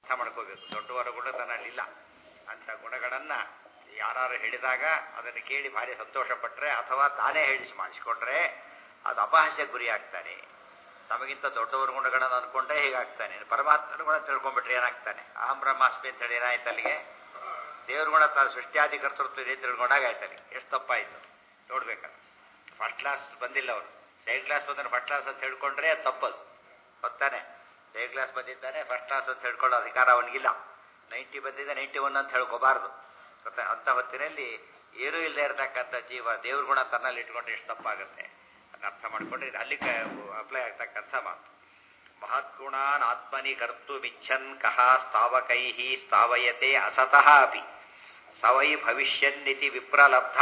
ಅರ್ಥ ಮಾಡ್ಕೋಬೇಕು ದೊಡ್ಡವರ ಗುಣ ತನ್ನಲ್ಲಿಲ್ಲ ಅಂತ ಗುಣಗಳನ್ನ ಯಾರು ಹೇಳಿದಾಗ ಅದನ್ನು ಕೇಳಿ ಭಾರಿ ಸಂತೋಷ ಪಟ್ಟರೆ ಅಥವಾ ತಾನೇ ಹೇಳಿಸಿ ಮಾಡಿಸಿಕೊಂಡ್ರೆ ಅದು ಅಪಹಾಸ್ಯ ಗುರಿ ಆಗ್ತಾನೆ ತಮಗಿಂತ ದೊಡ್ಡವರ ಗುಣಗಳನ್ನು ಅನ್ಕೊಂಡ್ರೆ ಹೀಗಾಗ್ತಾನೆ ಪರಮಾತ್ಮನ ಗುಣ ತಿಳ್ಕೊಂಡ್ಬಿಟ್ರೆ ಏನಾಗ್ತಾನೆ ಅಹಂ ಬ್ರಹ್ಮಾಸ್ಮಿ ಅಂತ ಹೇಳಿ ಏನಾಯ್ತು ಅಲ್ಲಿಗೆ ದೇವ್ರ ಗುಣ ತಾನು ಸೃಷ್ಟಿಯಾದಿ ಕರ್ತೃತ್ವ ಇದೆ ತಿಳ್ಕೊಂಡಾಗ ಆಯ್ತಾನೆ ಎಷ್ಟು ತಪ್ಪಾಯ್ತು ನೋಡ್ಬೇಕಲ್ಲ ಫಸ್ಟ್ ಕ್ಲಾಸ್ ಬಂದಿಲ್ಲ ಅವರು ಸೆಕೆಂಡ್ ಕ್ಲಾಸ್ ಬಂದ್ರೆ ಫಸ್ಟ್ ಕ್ಲಾಸ್ ಅಂತ ಹೇಳ್ಕೊಂಡ್ರೆ ಅದು ತಪ್ಪದು ಗೊತ್ತಾನೆ ಸೆಕೆಂಡ್ ಕ್ಲಾಸ್ ಬಂದಿದ್ದಾನೆ ಫಸ್ಟ್ ಕ್ಲಾಸ್ ಅಂತ ಹೇಳ್ಕೊಳ್ಳೋ ಅಧಿಕಾರ ಅವನಿಗಿಲ್ಲ ನೈಂಟಿ ಬಂದಿದ್ದ ನೈಂಟಿ ಒನ್ ಅಂತ ಹೇಳ್ಕೋಬಾರ್ದು ಗೊತ್ತಾ ಅಂತ ಹೊತ್ತಿನಲ್ಲಿ ಏನೂ ಇಲ್ಲದೆ ಇರತಕ್ಕಂಥ ಜೀವ ದೇವ್ರ ಗುಣ ತನ್ನಲ್ಲಿ ಇಟ್ಕೊಂಡ್ರೆ ಎಷ್ಟು ತಪ್ಪಾಗುತ್ತೆ ಅದನ್ನ ಅರ್ಥ ಮಾಡ್ಕೊಂಡ್ರೆ ಇದು ಅಲ್ಲಿ ಅಪ್ಲೈ ಆಗ್ತಕ್ಕಂಥ ಮಾತು ಮಹದ್ಗುಣಾನ್ ಆತ್ಮನಿ ಕರ್ತುಮಿಚ್ಛನ್ ಕಹ ಸ್ಥಾವಕೈ ಸ್ಥಾವಯತೆ ಅಸತಃ ಅಪಿ ಸವೈ ಭವಿಷ್ಯನ್ನಿತಿ ವಿಪ್ರಲಬ್ಧ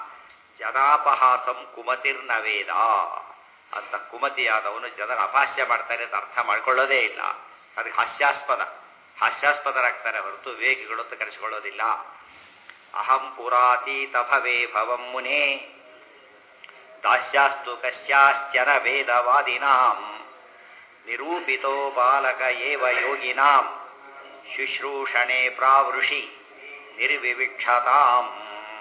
ಜನಾಪಹಾಸಂ ಕುಮತಿರ್ನ ವೇದ ಅಂತ ಕುಮತಿಯಾದವನು ಜನರ ಅಪಹಾಸ್ಯ ಮಾಡ್ತಾರೆ ಅಂತ ಅರ್ಥ ಮಾಡ್ಕೊಳ್ಳೋದೇ ಇಲ್ಲ ಅದಕ್ಕೆ ಹಾಸ್ಯಾಸ್ಪದ ಹಾಸ್ಯಾಸ್ಪದರಾಗ್ತಾರೆ ಹೊರತು ವೇಗಿಗಳು ಅಂತ ಕರೆಸಿಕೊಳ್ಳೋದಿಲ್ಲ ಅಹಂ ಪುರಾತೀತ ಭವೇ ಭವಂ ಮುನೇ ದಾಸ್ಯಾಸ್ತು ಕಸ್ಯಾಶ್ಚನ ವೇದವಾದಿನಾಂ ನಿರೂಪಿತೋ ಬಾಲಕ ಏವ ಯೋಗಿನಾಂ ಶುಶ್ರೂಷಣೆ ಪ್ರಾವೃಷಿ ನಿರ್ವಿವಿಕ್ಷತಾಂ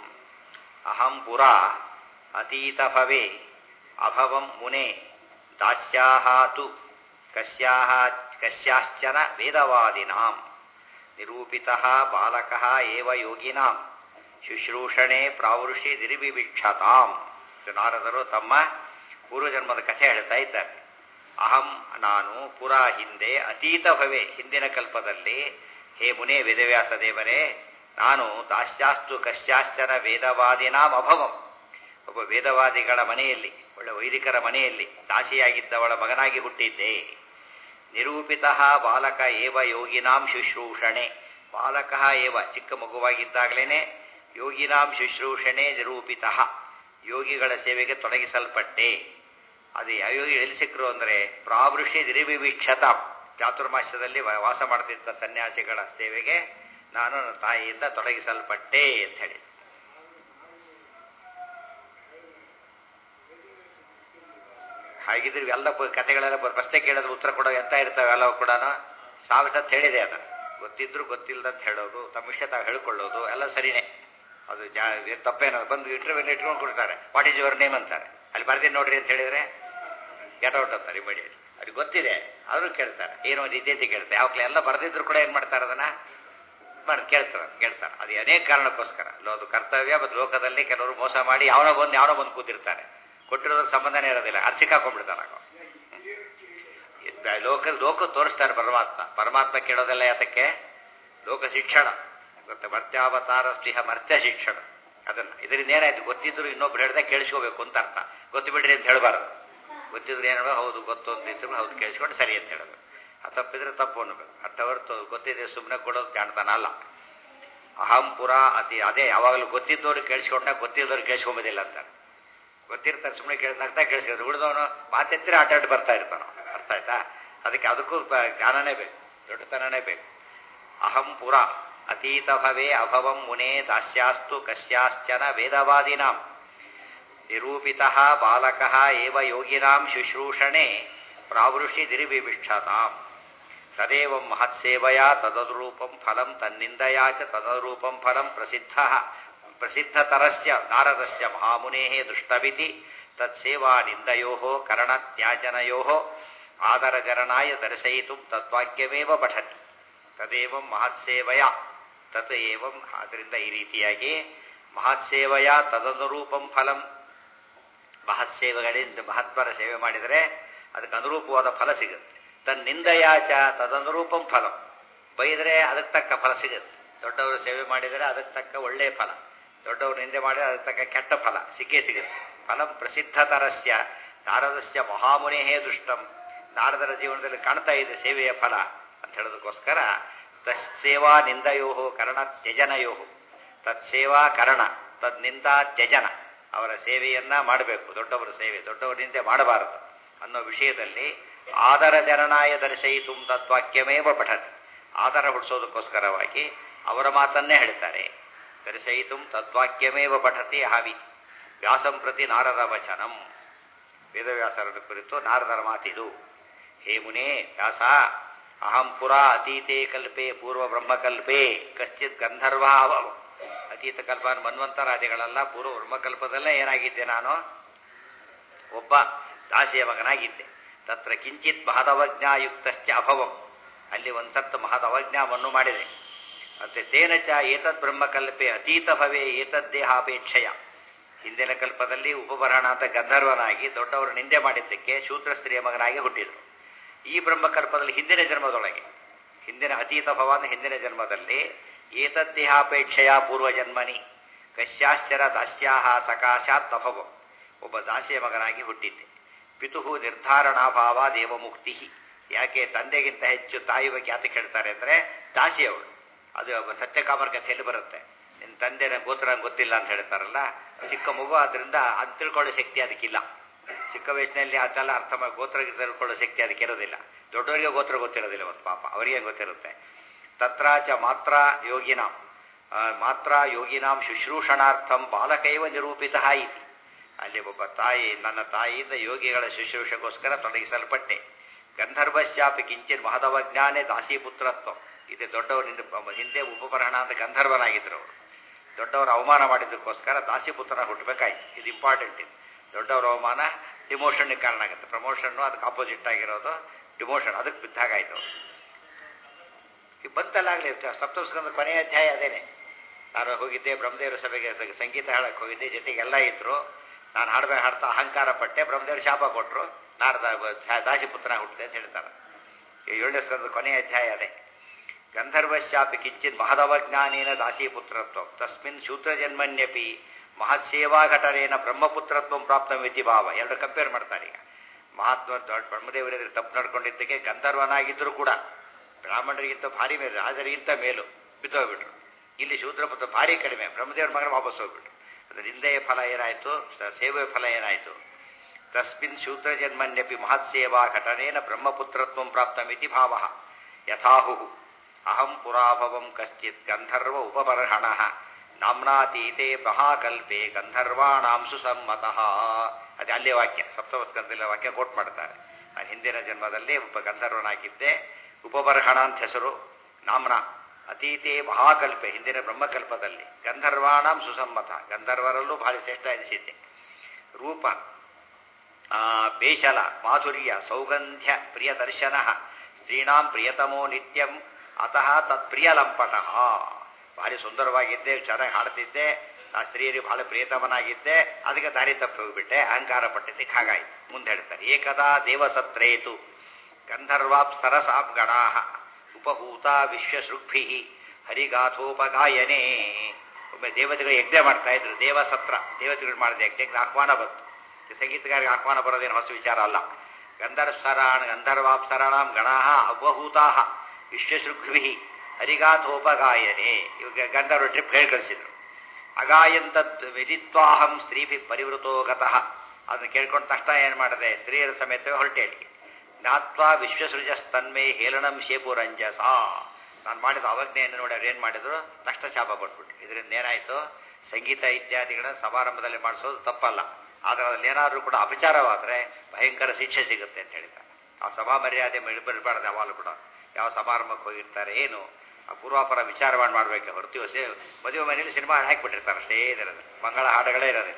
ಅಹಂ ಪುರಾ ಅತೀತ ಭವೇ ಅಭವಂ ಮುನೆ ದಾಸ್ಯಾಹ ತು ಕಸ್ಯಾಹ ಕಸ್ಯಾಶ್ಚನ ವೇದವಾದಿನಾಂ ನಿರೂಪಿತಃ ಬಾಲಕಃ ಏವ ಯೋಗಿನಾಂ ಶುಶ್ರೂಷಣೆ ಪ್ರಾವೃಷಿ ನಿರ್ವಿವಿಕ್ಷತಾಂ ನಾರದರು ತಮ್ಮ ಪೂರ್ವಜನ್ಮದ ಕಥೆ ಹೇಳ್ತಾ ಇದ್ದಾರೆ ಅಹಂ ನಾನು ಪುರಾ ಹಿಂದೆ ಅತೀತ ಭವೆ ಹಿಂದಿನ ಕಲ್ಪದಲ್ಲಿ ಹೇ ಮುನೇ ವೇದವ್ಯಾಸ ದೇವರೇ ನಾನು ದಾಸ್ಯಾಸ್ತು ಕಶ್ಯಾಶ್ಚನ ವೇದವಾದಿನಾಂ ಅಭವಂ ಒಬ್ಬ ವೇದವಾದಿಗಳ ಮನೆಯಲ್ಲಿ ಒಳ್ಳೆ ವೈದಿಕರ ಮನೆಯಲ್ಲಿ ದಾಸಿಯಾಗಿದ್ದವಳ ಮಗನಾಗಿ ಹುಟ್ಟಿದ್ದೆ ನಿರೂಪಿತ ಬಾಲಕ ಏವ ಯೋಗಿನಾಂ ಶುಶ್ರೂಷಣೆ ಬಾಲಕ ಏವ ಚಿಕ್ಕ ಮಗುವಾಗಿದ್ದಾಗಲೇ ಯೋಗಿನಾಂ ಶುಶ್ರೂಷಣೆ ನಿರೂಪಿತ ಯೋಗಿಗಳ ಸೇವೆಗೆ ತೊಡಗಿಸಲ್ಪಟ್ಟೆ ಅದು ಯೋಗಿ ಎಲ್ಲಿ ಸಿಕ್ಕರು ಅಂದರೆ ಪ್ರಾವೃಷಿ ದಿರಿವಿವೀಕ್ಷತ ಚಾತುರ್ಮಾಸ್ಯದಲ್ಲಿ ವಾಸ ಮಾಡ್ತಿದ್ದ ಸನ್ಯಾಸಿಗಳ ಸೇವೆಗೆ ನಾನು ನನ್ನ ತಾಯಿಯಿಂದ ತೊಡಗಿಸಲ್ಪಟ್ಟೆ ಅಂತ ಹೇಳಿ ಹಾಗಿದ್ರೆ ಎಲ್ಲ ಕಥೆಗಳೆಲ್ಲ ಪ್ರಶ್ನೆ ಕೇಳಿದ್ರೆ ಉತ್ತರ ಕೊಡೋ ಎಂತ ಇರ್ತಾವೆ ಎಲ್ಲವೂ ಕೂಡ ಸಾವಿರ ಸತ್ ಹೇಳಿದೆ ಅದನ್ನು ಗೊತ್ತಿದ್ರು ಗೊತ್ತಿಲ್ಲದಂತ ಹೇಳೋದು ತಮ್ಮ ವಿಷಯ ತಾವು ಹೇಳ್ಕೊಳ್ಳೋದು ಎಲ್ಲ ಸರಿನೇ ಅದು ಜಾ ತಪ್ಪೇನೋ ಬಂದು ಇಂಟರ್ವ್ಯೂ ಇಟ್ಕೊಂಡು ಕೊಡ್ತಾರೆ ವಾಟ್ ಈಸ್ ಯುವರ್ ನೇಮ್ ಅಂತಾರೆ ಅಲ್ಲಿ ಬರ್ತೀನಿ ನೋಡ್ರಿ ಅಂತ ಹೇಳಿದ್ರೆ ಗೆಟ್ ಔಟ್ ಅಂತಾರೆ ಇಮಿಡಿಯೇಟ್ ಅವ್ರಿಗೆ ಗೊತ್ತಿದೆ ಆದರೂ ಕೇಳ್ತಾರೆ ಏನೋ ಒಂದು ಇದ್ದೇ ಕೇಳ್ತಾರೆ ಯಾವಾಗಲೇ ಎಲ್ಲ ಬರೆದಿದ್ರು ಕೂಡ ಏನು ಮಾಡ್ತಾರೆ ಅದನ್ನ ಮಾಡಿ ಕೇಳ್ತಾರೆ ಕೇಳ್ತಾರೆ ಅದು ಅನೇಕ ಕಾರಣಕ್ಕೋಸ್ಕರ ಅದು ಕರ್ತವ್ಯ ಮತ್ತು ಲೋಕದಲ್ಲಿ ಕೆಲವರು ಮೋಸ ಮಾಡಿ ಯಾವನೋ ಬಂದು ಯಾವನೋ ಬಂದು ಕೂತಿರ್ತಾರೆ ಕೊಟ್ಟಿರೋದ್ರ ಸಂಬಂಧನೇ ಇರೋದಿಲ್ಲ ಅದು ಸಿಕ್ಕಾಕೊಂಡ್ಬಿಡ್ತಾರೆ ಆಗ ಲೋಕ ಲೋಕ ತೋರಿಸ್ತಾರೆ ಪರಮಾತ್ಮ ಪರಮಾತ್ಮ ಕೇಳೋದೆಲ್ಲ ಯಾತಕ್ಕೆ ಲೋಕ ಶಿಕ್ಷಣ ಗೊತ್ತ ಮರ್ತ್ಯಾವತಾರ ಸ್ನೇಹ ಮರ್ತ್ಯ ಶಿಕ್ಷಣ ಅದನ್ನ ಇದರಿಂದ ಏನಾಯ್ತು ಗೊತ್ತಿದ್ರು ಇನ್ನೊಬ್ರು ಹೇಳ್ದೆ ಕೇಳಿಸ್ಕೋಬೇಕು ಅಂತ ಅರ್ಥ ಗೊತ್ತು ಬಿಡ್ರಿ ಅಂತ ಹೇಳಬಾರ್ದು ಗೊತ್ತಿದ್ರು ಏನೋ ಹೌದು ಗೊತ್ತು ಅಂತ ಇದ್ರು ಹೌದು ಕೇಳಿಸ್ಕೊಂಡು ಸರಿ ಅಂತ ಹೇಳೋದು ಆ ತಪ್ಪಿದ್ರೆ ತಪ್ಪು ಅನ್ನಬೇಕು ಅರ್ಥ ಹೊರತು ಗೊತ್ತಿದೆ ಸುಮ್ಮನೆ ಕೊಡೋದು ಜಾಣತನ ಅಲ್ಲ ಅಹಂ ಪುರ ಅತಿ ಅದೇ ಯಾವಾಗಲೂ ಗೊತ್ತಿದ್ದವ್ರು ಕೇಳಿಸ್ಕೊಂಡಾಗ ಗೊತ್ತಿದ್ದವ್ರು ಕೇಳಿಸ್ಕೊಂಬೋದಿಲ್ಲ ಅಂತಾರೆ ಗೊತ್ತಿರ್ತಾರೆ ಸುಮ್ಮನೆ ಕೇಳಿ ನಗ್ತಾ ಕೇಳಿಸ್ಕೊಂಡ್ರು ಉಳಿದವನು ಮಾತೆತ್ತಿರ ಆಟ ಆಡಿ ಬರ್ತಾ ಇರ್ತಾನೋ ಅರ್ಥ ಆಯ್ತಾ ಅದಕ್ಕೆ ಅದಕ್ಕೂ ಜ್ಞಾನನೇ ಬೇಕು ದೊಡ್ಡತನನೇ ಬೇಕು ಅಹಂ ಪುರ ಅತೀತ ಭವೇ ಅಭವಂ ಮುನೇ ದಾಸ್ಯಾಸ್ತು ಕಸ್ಯಾಶ್ಚನ ವೇದವಾದಿನಾಂ ನಿರೂಪಿತ ಬಾಲಕ ಏವ ಯೋಗಿನಾಂ ಶುಶ್ರೂಷಣೆ ಪ್ರಾವೃಷಿ ದಿರಿವಿವಿಕ್ಷತಾಂ ತದೇವಂ ಮಹತ್ಸೇವಯ ತದನುರೂಪಂ ಫಲಂ ತನ್ನಿಂದಯಾ ಚ ತದನುರೂಪಂ ಫಲಂ ಪ್ರಸಿದ್ಧ ಪ್ರಸಿದ್ಧತರಸ್ಯ ನಾರದಸ್ಯ ಮಹಾಮುನೇ ದೃಷ್ಟವಿತಿ ತತ್ಸೇವಾ ನಿಂದಯೋ ಕರಣತ್ಯಾಜನಯೋ ಆದರಜರಣಾಯ ದರ್ಶಯಿತು ತದ್ವಾಕ್ಯಮೇವ ಪಠತಿ ತದೇವಂ ಮಹತ್ಸೇವಯ ತತ್ ಏವಂ ಅದರಿಂದ ಈ ರೀತಿಯಾಗಿ ಮಹತ್ಸೇವಯ ತದನುರೂಪಂ ಫಲಂ ಮಹತ್ಸೇವೆಗಳಿಂದ ಮಹತ್ವರ ಸೇವೆ ಮಾಡಿದರೆ ಅದಕ್ಕೆ ಅನುರೂಪವಾದ ಫಲ ಸಿಗುತ್ತೆ ತನ್ನಿಂದಯಾಚ ತದನುರೂಪಂ ಫಲಂ ಬೈದರೆ ಅದಕ್ಕೆ ತಕ್ಕ ಫಲ ಸಿಗುತ್ತೆ ದೊಡ್ಡವರು ಸೇವೆ ಮಾಡಿದರೆ ಅದಕ್ಕೆ ತಕ್ಕ ಒಳ್ಳೆಯ ಫಲ ದೊಡ್ಡವರು ನಿಂದೆ ಮಾಡಿದರೆ ಅದಕ್ಕೆ ತಕ್ಕ ಕೆಟ್ಟ ಫಲ ಸಿಕ್ಕೇ ಸಿಗುತ್ತೆ ಫಲಂ ಪ್ರಸಿದ್ಧತರಸ್ಯ ನಾರದಸ್ಯ ಮಹಾಮುನೇಹೇ ದುಷ್ಟಂ ನಾರದರ ಜೀವನದಲ್ಲಿ ಕಾಣ್ತಾ ಇದೆ ಸೇವೆಯ ಫಲ ಅಂತ ಹೇಳೋದಕ್ಕೋಸ್ಕರ ತತ್ಸೇವಾ ನಿಂದಯೋ ಕರ್ಣ ತ್ಯಜನಯೋ ತತ್ಸೇವಾ ಕರ್ಣ ತದ್ನಿಂದ ತ್ಯಜನ ಅವರ ಸೇವೆಯನ್ನ ಮಾಡಬೇಕು ದೊಡ್ಡವರ ಸೇವೆ ದೊಡ್ಡವರ ನಿಂದೆ ಮಾಡಬಾರದು ಅನ್ನೋ ವಿಷಯದಲ್ಲಿ ಆದರ ಜನನಾಯ ದರ್ಶಯಿತು ತದ್ವಾಕ್ಯಮೇವ ಪಠತಿ ಆಧಾರ ಹುಟ್ಟಿಸೋದಕ್ಕೋಸ್ಕರವಾಗಿ ಅವರ ಮಾತನ್ನೇ ಹೇಳ್ತಾರೆ ದರ್ಶಯಿತು ತದ್ವಾಕ್ಯಮೇವ ಪಠತಿ ಹಾವಿ ವ್ಯಾಸಂ ಪ್ರತಿ ನಾರದ ವಚನಂ ವೇದವ್ಯಾಸರ ಕುರಿತು ನಾರದರ ಮಾತಿದು ಹೇ ಮುನೇ ವ್ಯಾಸ ಅಹಂ ಪುರಾ ಅತೀತೆ ಕಲ್ಪೆ ಪೂರ್ವ ಬ್ರಹ್ಮಕಲ್ಪೆ ಕಶ್ಚಿತ್ ಗಂಧರ್ವ ಅಭವ ಅತೀತ ಕಲ್ಪ ಮನ್ವಂತರಾದಿಗಳೆಲ್ಲ ಪೂರ್ವ ಬ್ರಹ್ಮಕಲ್ಪದಲ್ಲೇ ಏನಾಗಿದ್ದೆ ನಾನು ಒಬ್ಬ ದಾಸಿಯ ಮಗನಾಗಿದ್ದೆ ತತ್ರ ಕಿಂಚಿತ್ ಮಹದವಜ್ಞಾಯುಕ್ತಶ್ಚ ಅಭವಂ ಅಲ್ಲಿ ಒಂದ್ಸತ್ತು ಮಹದವಜ್ಞಾವನ್ನು ಮಾಡಿದೆ ಮತ್ತೆ ತೇನ ಚ ಏತದ್ ಬ್ರಹ್ಮಕಲ್ಪೆ ಅತೀತ ಭವೇ ಏತದ್ ದೇಹಾಪೇಕ್ಷೆಯ ಹಿಂದಿನ ಕಲ್ಪದಲ್ಲಿ ಉಪಬರಣ ಅಂತ ಗಂಧರ್ವನಾಗಿ ದೊಡ್ಡವರು ನಿಂದೆ ಮಾಡಿದ್ದಕ್ಕೆ ಶೂದ್ರ ಸ್ತ್ರೀಯ ಮಗನಾಗಿ ಹುಟ್ಟಿದರು ಈ ಬ್ರಹ್ಮಕಲ್ಪದಲ್ಲಿ ಹಿಂದಿನ ಜನ್ಮದೊಳಗೆ ಹಿಂದಿನ ಅತೀತ ಭವ ಅಂದ್ರೆ ಹಿಂದಿನ ಜನ್ಮದಲ್ಲಿ ಏತದ್ದೇಹಾಪೇಕ್ಷೆಯ ಪೂರ್ವಜನ್ಮನಿ ಕಶ್ಯಾಶ್ಚರ ದಾಸ್ಯಾಹ ಸಕಾಶಾತ್ ಅಭವಂ ಒಬ್ಬ ದಾಸಿಯ ಮಗನಾಗಿ ಹುಟ್ಟಿದ್ದೆ ಪಿತುಹು ನಿರ್ಧಾರಣಾಭಾವ ದೇವಮುಕ್ತಿ ಯಾಕೆ ತಂದೆಗಿಂತ ಹೆಚ್ಚು ತಾಯಿ ಬಗ್ಗೆ ಯಾತಕ್ಕೆ ಹೇಳ್ತಾರೆ ಅಂದರೆ ದಾಸಿಯವಳು ಅದು ಸತ್ಯಕಾಮರ ಕಥೆಯಲ್ಲಿ ಬರುತ್ತೆ ನಿನ್ನ ತಂದೆನ ಗೋತ್ರ ಗೊತ್ತಿಲ್ಲ ಅಂತ ಹೇಳ್ತಾರಲ್ಲ ಚಿಕ್ಕ ಮಗು ಆದ್ರಿಂದ ಅದು ತಿಳ್ಕೊಳ್ಳೋ ಶಕ್ತಿ ಅದಕ್ಕಿಲ್ಲ ಚಿಕ್ಕ ವಯಸ್ಸಿನಲ್ಲಿ ಅದೆಲ್ಲ ಅರ್ಥ ಮಾಡಿ ಗೋತ್ರ ತಿಳ್ಕೊಳ್ಳೋ ಶಕ್ತಿ ಅದಕ್ಕೆ ಇರೋದಿಲ್ಲ ದೊಡ್ಡವರಿಗೆ ಗೋತ್ರ ಗೊತ್ತಿರೋದಿಲ್ಲ ಒಂದು ಪಾಪ ಅವರಿಗೆ ಗೊತ್ತಿರುತ್ತೆ ತತ್ರಾಚ ಮಾತ್ರ ಯೋಗಿನಾಂ ಮಾತ್ರ ಯೋಗಿನಾಂ ಶುಶ್ರೂಷಣಾರ್ಥಂ ಬಾಲಕೈವ ನಿರೂಪಿತ ಇತಿ ಅಲ್ಲಿ ಒಬ್ಬ ತಾಯಿ ನನ್ನ ತಾಯಿಯಿಂದ ಯೋಗಿಗಳ ಶುಶ್ರೂಷೆಗೋಸ್ಕರ ತೊಡಗಿಸಲ್ಪಟ್ಟೆ ಗಂಧರ್ವಶ್ಯಾಪಿ ಕಿಂಚಿನ್ ಮಹದವಜ್ಞಾನೇ ದಾಸೀಪುತ್ರತ್ವ ಇದು ದೊಡ್ಡವರಿಂದ ಹಿಂದೆ ಉಪಪರಣ ಅಂತ ಗಂಧರ್ವನಾಗಿದ್ರು ಅವರು ದೊಡ್ಡವರ ಅವಮಾನ ಮಾಡಿದ್ದಕ್ಕೋಸ್ಕರ ದಾಸಿಪುತ್ರನ ಹುಟ್ಟಬೇಕಾಯ್ತು ಇದು ಇಂಪಾರ್ಟೆಂಟ್ ಇದು ದೊಡ್ಡವರ ಅವಮಾನ ಡಿಮೋಷನ್ಗೆ ಕಾರಣ ಆಗುತ್ತೆ ಪ್ರಮೋಷನ್ನು ಅದಕ್ಕೆ ಆಪೋಸಿಟ್ ಆಗಿರೋದು ಡಿಮೋಷನ್ ಅದಕ್ಕೆ ಬಿದ್ದಾಗಾಯ್ತು ಈ ಬಂತಲ್ಲಾಗಲಿ ಸಪ್ತಸ್ಕಂದ ಕೊನೆಯ ಅಧ್ಯಾಯ ಅದೇನೆ ನಾನು ಹೋಗಿದ್ದೆ ಬ್ರಹ್ಮದೇವರ ಸಭೆಗೆ ಸಂಗೀತ ಹೇಳಕ್ಕೆ ಹೋಗಿದ್ದೆ ಜೊತೆಗೆಲ್ಲ ಇದ್ರು ನಾನು ಹಾಡ್ಬೇಕು ಹಾಡ್ತಾ ಅಹಂಕಾರ ಪಟ್ಟೆ ಬ್ರಹ್ಮದೇವರು ಶಾಪ ಕೊಟ್ಟರು ನಾರದ ದಾಸಿಪುತ್ರ ಹುಟ್ಟಿದೆ ಅಂತ ಹೇಳ್ತಾರೆ ಏಳನೇ ಸ್ಕಂದ ಕೊನೆಯ ಅಧ್ಯಾಯ ಅದೇ ಗಂಧರ್ವಶ್ಯಾಪಿ ಕಿಂಚಿತ್ ಮಹದವಜ್ಞಾನೇನ ದಾಸೀಪುತ್ರತ್ವ ತಸ್ಮಿನ್ ಶೂದ್ರಜನ್ಮನ್ಯಪಿ ಮಹತ್ಸೇವಾ ಘಟನೇನ ಬ್ರಹ್ಮಪುತ್ರತ್ವ ಪ್ರಾಪ್ತಮಿತಿ ಭಾವ ಎರಡು ಕಂಪೇರ್ ಮಾಡ್ತಾರೆ ಈಗ ಮಹಾತ್ಮ ದೊಡ್ಡ ಬ್ರಹ್ಮದೇವರಿಗೆ ತಪ್ಪು ನಡ್ಕೊಂಡಿದ್ದಕ್ಕೆ ಗಂಧರ್ವನಾಗಿದ್ದರೂ ಕೂಡ ಬ್ರಾಹ್ಮಣರಿಗಿಂತ ಭಾರಿ ಮೇಲು ರಾಜರಿಗಿಂತ ಮೇಲು ಬಿದ್ದೋಗ್ಬಿಟ್ರು ಇಲ್ಲಿ ಶೂದ್ರಪುತ್ರ ಭಾರಿ ಕಡಿಮೆ ಬ್ರಹ್ಮದೇವರ ಮಗನ ವಾಪಸ್ ಹೋಗ್ಬಿಟ್ರು ಅದರ ನಿಂದೆಯ ಫಲ ಏನಾಯಿತು ಸೇವೆಯ ಫಲ ಏನಾಯಿತು ತಸ್ಮಿನ್ ಶೂದ್ರಜನ್ಮನ್ಯಪಿ ಮಹತ್ಸೇವಾ ಘಟನೇನ ಬ್ರಹ್ಮಪುತ್ರತ್ವ ಪ್ರಾಪ್ತಮಿತಿ ಭಾವ ಯಥಾಹು ಅಹಂ ಪುರಾಭವಂ ಕಶ್ಚಿತ್ ಗಂಧರ್ವ ಉಪಬರ್ಹಣ ನಾಮ್ನಾತೀತೆ ಮಹಾಕಲ್ಪೆ ಗಂಧರ್ವಾಣಾಂ ಸುಸಮ್ಮತಃ ಅದೇ ಅಲ್ಲೇ ವಾಕ್ಯ ಸಪ್ತಮಸ್ಕಂದಲ್ಲ ವಾಕ್ಯ ಕೋಟ್ ಮಾಡ್ತಾರೆ ನಾನು ಹಿಂದಿನ ಜನ್ಮದಲ್ಲಿ ಒಬ್ಬ ಗಂಧರ್ವನಾಗಿದ್ದೆ ಉಪಬರ್ಹಣ ಅಂತ ಹೆಸರು ನಾಮ್ನ ಅತೀತೆ ಮಹಾಕಲ್ಪೆ ಹಿಂದಿನ ಬ್ರಹ್ಮಕಲ್ಪದಲ್ಲಿ ಗಂಧರ್ವಾಣಾಂ ಸುಸಮ್ಮತ ಗಂಧರ್ವರಲ್ಲೂ ಭಾರಿ ಶ್ರೇಷ್ಠ ಎನಿಸಿದ್ದೆ ರೂಪ ಬೇಷಲ ಮಾಧುರ್ಯ ಸೌಗಂಧ್ಯ ಪ್ರಿಯದರ್ಶನ ಸ್ತ್ರೀಣಾಂ ಪ್ರಿಯತಮೋ ನಿತ್ಯಂ ಅತಃ ತತ್ಪ್ರಿಯ ಲಂಪಟ ಭಾರಿ ಸುಂದರವಾಗಿದ್ದೆ ಚೆನ್ನಾಗಿ ಹಾಡ್ತಿದ್ದೆ ಆ ಸ್ತ್ರೀಯರಿಗೆ ಬಹಳ ಪ್ರಿಯತಮನಾಗಿದ್ದೆ ಅದಕ್ಕೆ ದಾರಿ ತಪ್ಪಿ ಹೋಗ್ಬಿಟ್ಟೆ ಅಹಂಕಾರ ಪಟ್ಟಿದ್ದಕ್ಕೆ ಹಾಗಾಯ್ತು ಮುಂದೆ ಹೇಳ್ತಾರೆ ಏಕದಾ ದೇವಸತ್ರೇತು ಗಂಧರ್ವಾಪ್ಸರಸಾಂ ಗಣಾ ಉಪಹೂತ ವಿಶ್ವಶೃಗ್ಭಿ ಹರಿಗಾಥೋಪಗಾಯನೇ ಒಮ್ಮೆ ದೇವತೆಗಳು ಯಜ್ಞ ಮಾಡ್ತಾ ಇದ್ರು ದೇವಸತ್ರ ದೇವತೆಗಳು ಮಾಡಿದ ಯಜ್ಞಕ್ಕೆ ಆಹ್ವಾನ ಬಂತು ಸಂಗೀತಗಾರಿಗೆ ಆಹ್ವಾನ ಬರೋದೇನು ಹೊಸ ವಿಚಾರ ಅಲ್ಲ ಗಂಧರ್ವಸರಾಣ ಗಂಧರ್ವಾಪ್ಸರಾಣಾಂ ಗಣಾ ಅವಹೂತಾ ವಿಶ್ವಶೃಗ್ಭಿ ಹರಿಗಾಥೋಪಗಾಯನೆ ಇವಾಗ ಗಂಧರ್ವ ಟ್ರಿಪ್ ಹೇಳಿ ಕಳಿಸಿದ್ರು ಅಗಾಯಂತದ್ ವಿದಿತ್ವಾಹಂ ಸ್ತ್ರೀಭಿ ಪರಿವೃತೋ ಗತಃ ಅದನ್ನು ಕೇಳ್ಕೊಂಡ ತಕ್ಷಣ ಏನು ಮಾಡಿದೆ ಸ್ತ್ರೀಯರ ಸಮೇತ ಹೊರಟೇಳಿ ಜ್ಞಾತ್ವಾ ವಿಶ್ವಸೃಜಸ್ತನ್ಮೇ ಹೇಳನಂ ಶೇಪುರಂಜಸ ನಾನು ಮಾಡಿದ ಅವಜ್ಞೆಯನ್ನು ನೋಡಿ ಅವ್ರು ಏನು ಮಾಡಿದ್ರು ತಕ್ಷಣ ಶಾಪ ಕೊಟ್ಬಿಟ್ರು ಇದರಿಂದ ಏನಾಯಿತು ಸಂಗೀತ ಇತ್ಯಾದಿಗಳನ್ನ ಸಮಾರಂಭದಲ್ಲಿ ಮಾಡಿಸೋದು ತಪ್ಪಲ್ಲ ಆದರೆ ಅದ್ರಲ್ಲಿ ಏನಾದರೂ ಕೂಡ ಅಪಚಾರವಾದರೆ ಭಯಂಕರ ಶಿಕ್ಷೆ ಸಿಗುತ್ತೆ ಅಂತ ಹೇಳಿದ್ದಾರೆ ಆ ಸಭಾ ಮರ್ಯಾದೆ ಬಿಡಬಾರ್ದು ಯಾವಾಗಲೂ ಕೂಡ ಯಾವ ಸಮಾರಂಭಕ್ಕೆ ಹೋಗಿರ್ತಾರೆ ಏನು ಆ ಪೂರ್ವಾಪರ ವಿಚಾರ ಮಾಡಿ ಮಾಡಬೇಕು ಹೊರತು ಹೊಸ ಮದುವೆ ಮನೆಯಲ್ಲಿ ಸಿನಿಮಾ ಹಾಕಿಬಿಟ್ಟಿರ್ತಾರೆ ಅಷ್ಟೇ ಇದಿರೋದು ಮಂಗಳ ಹಾಡುಗಳೇ ಇರೋದಿಲ್ಲ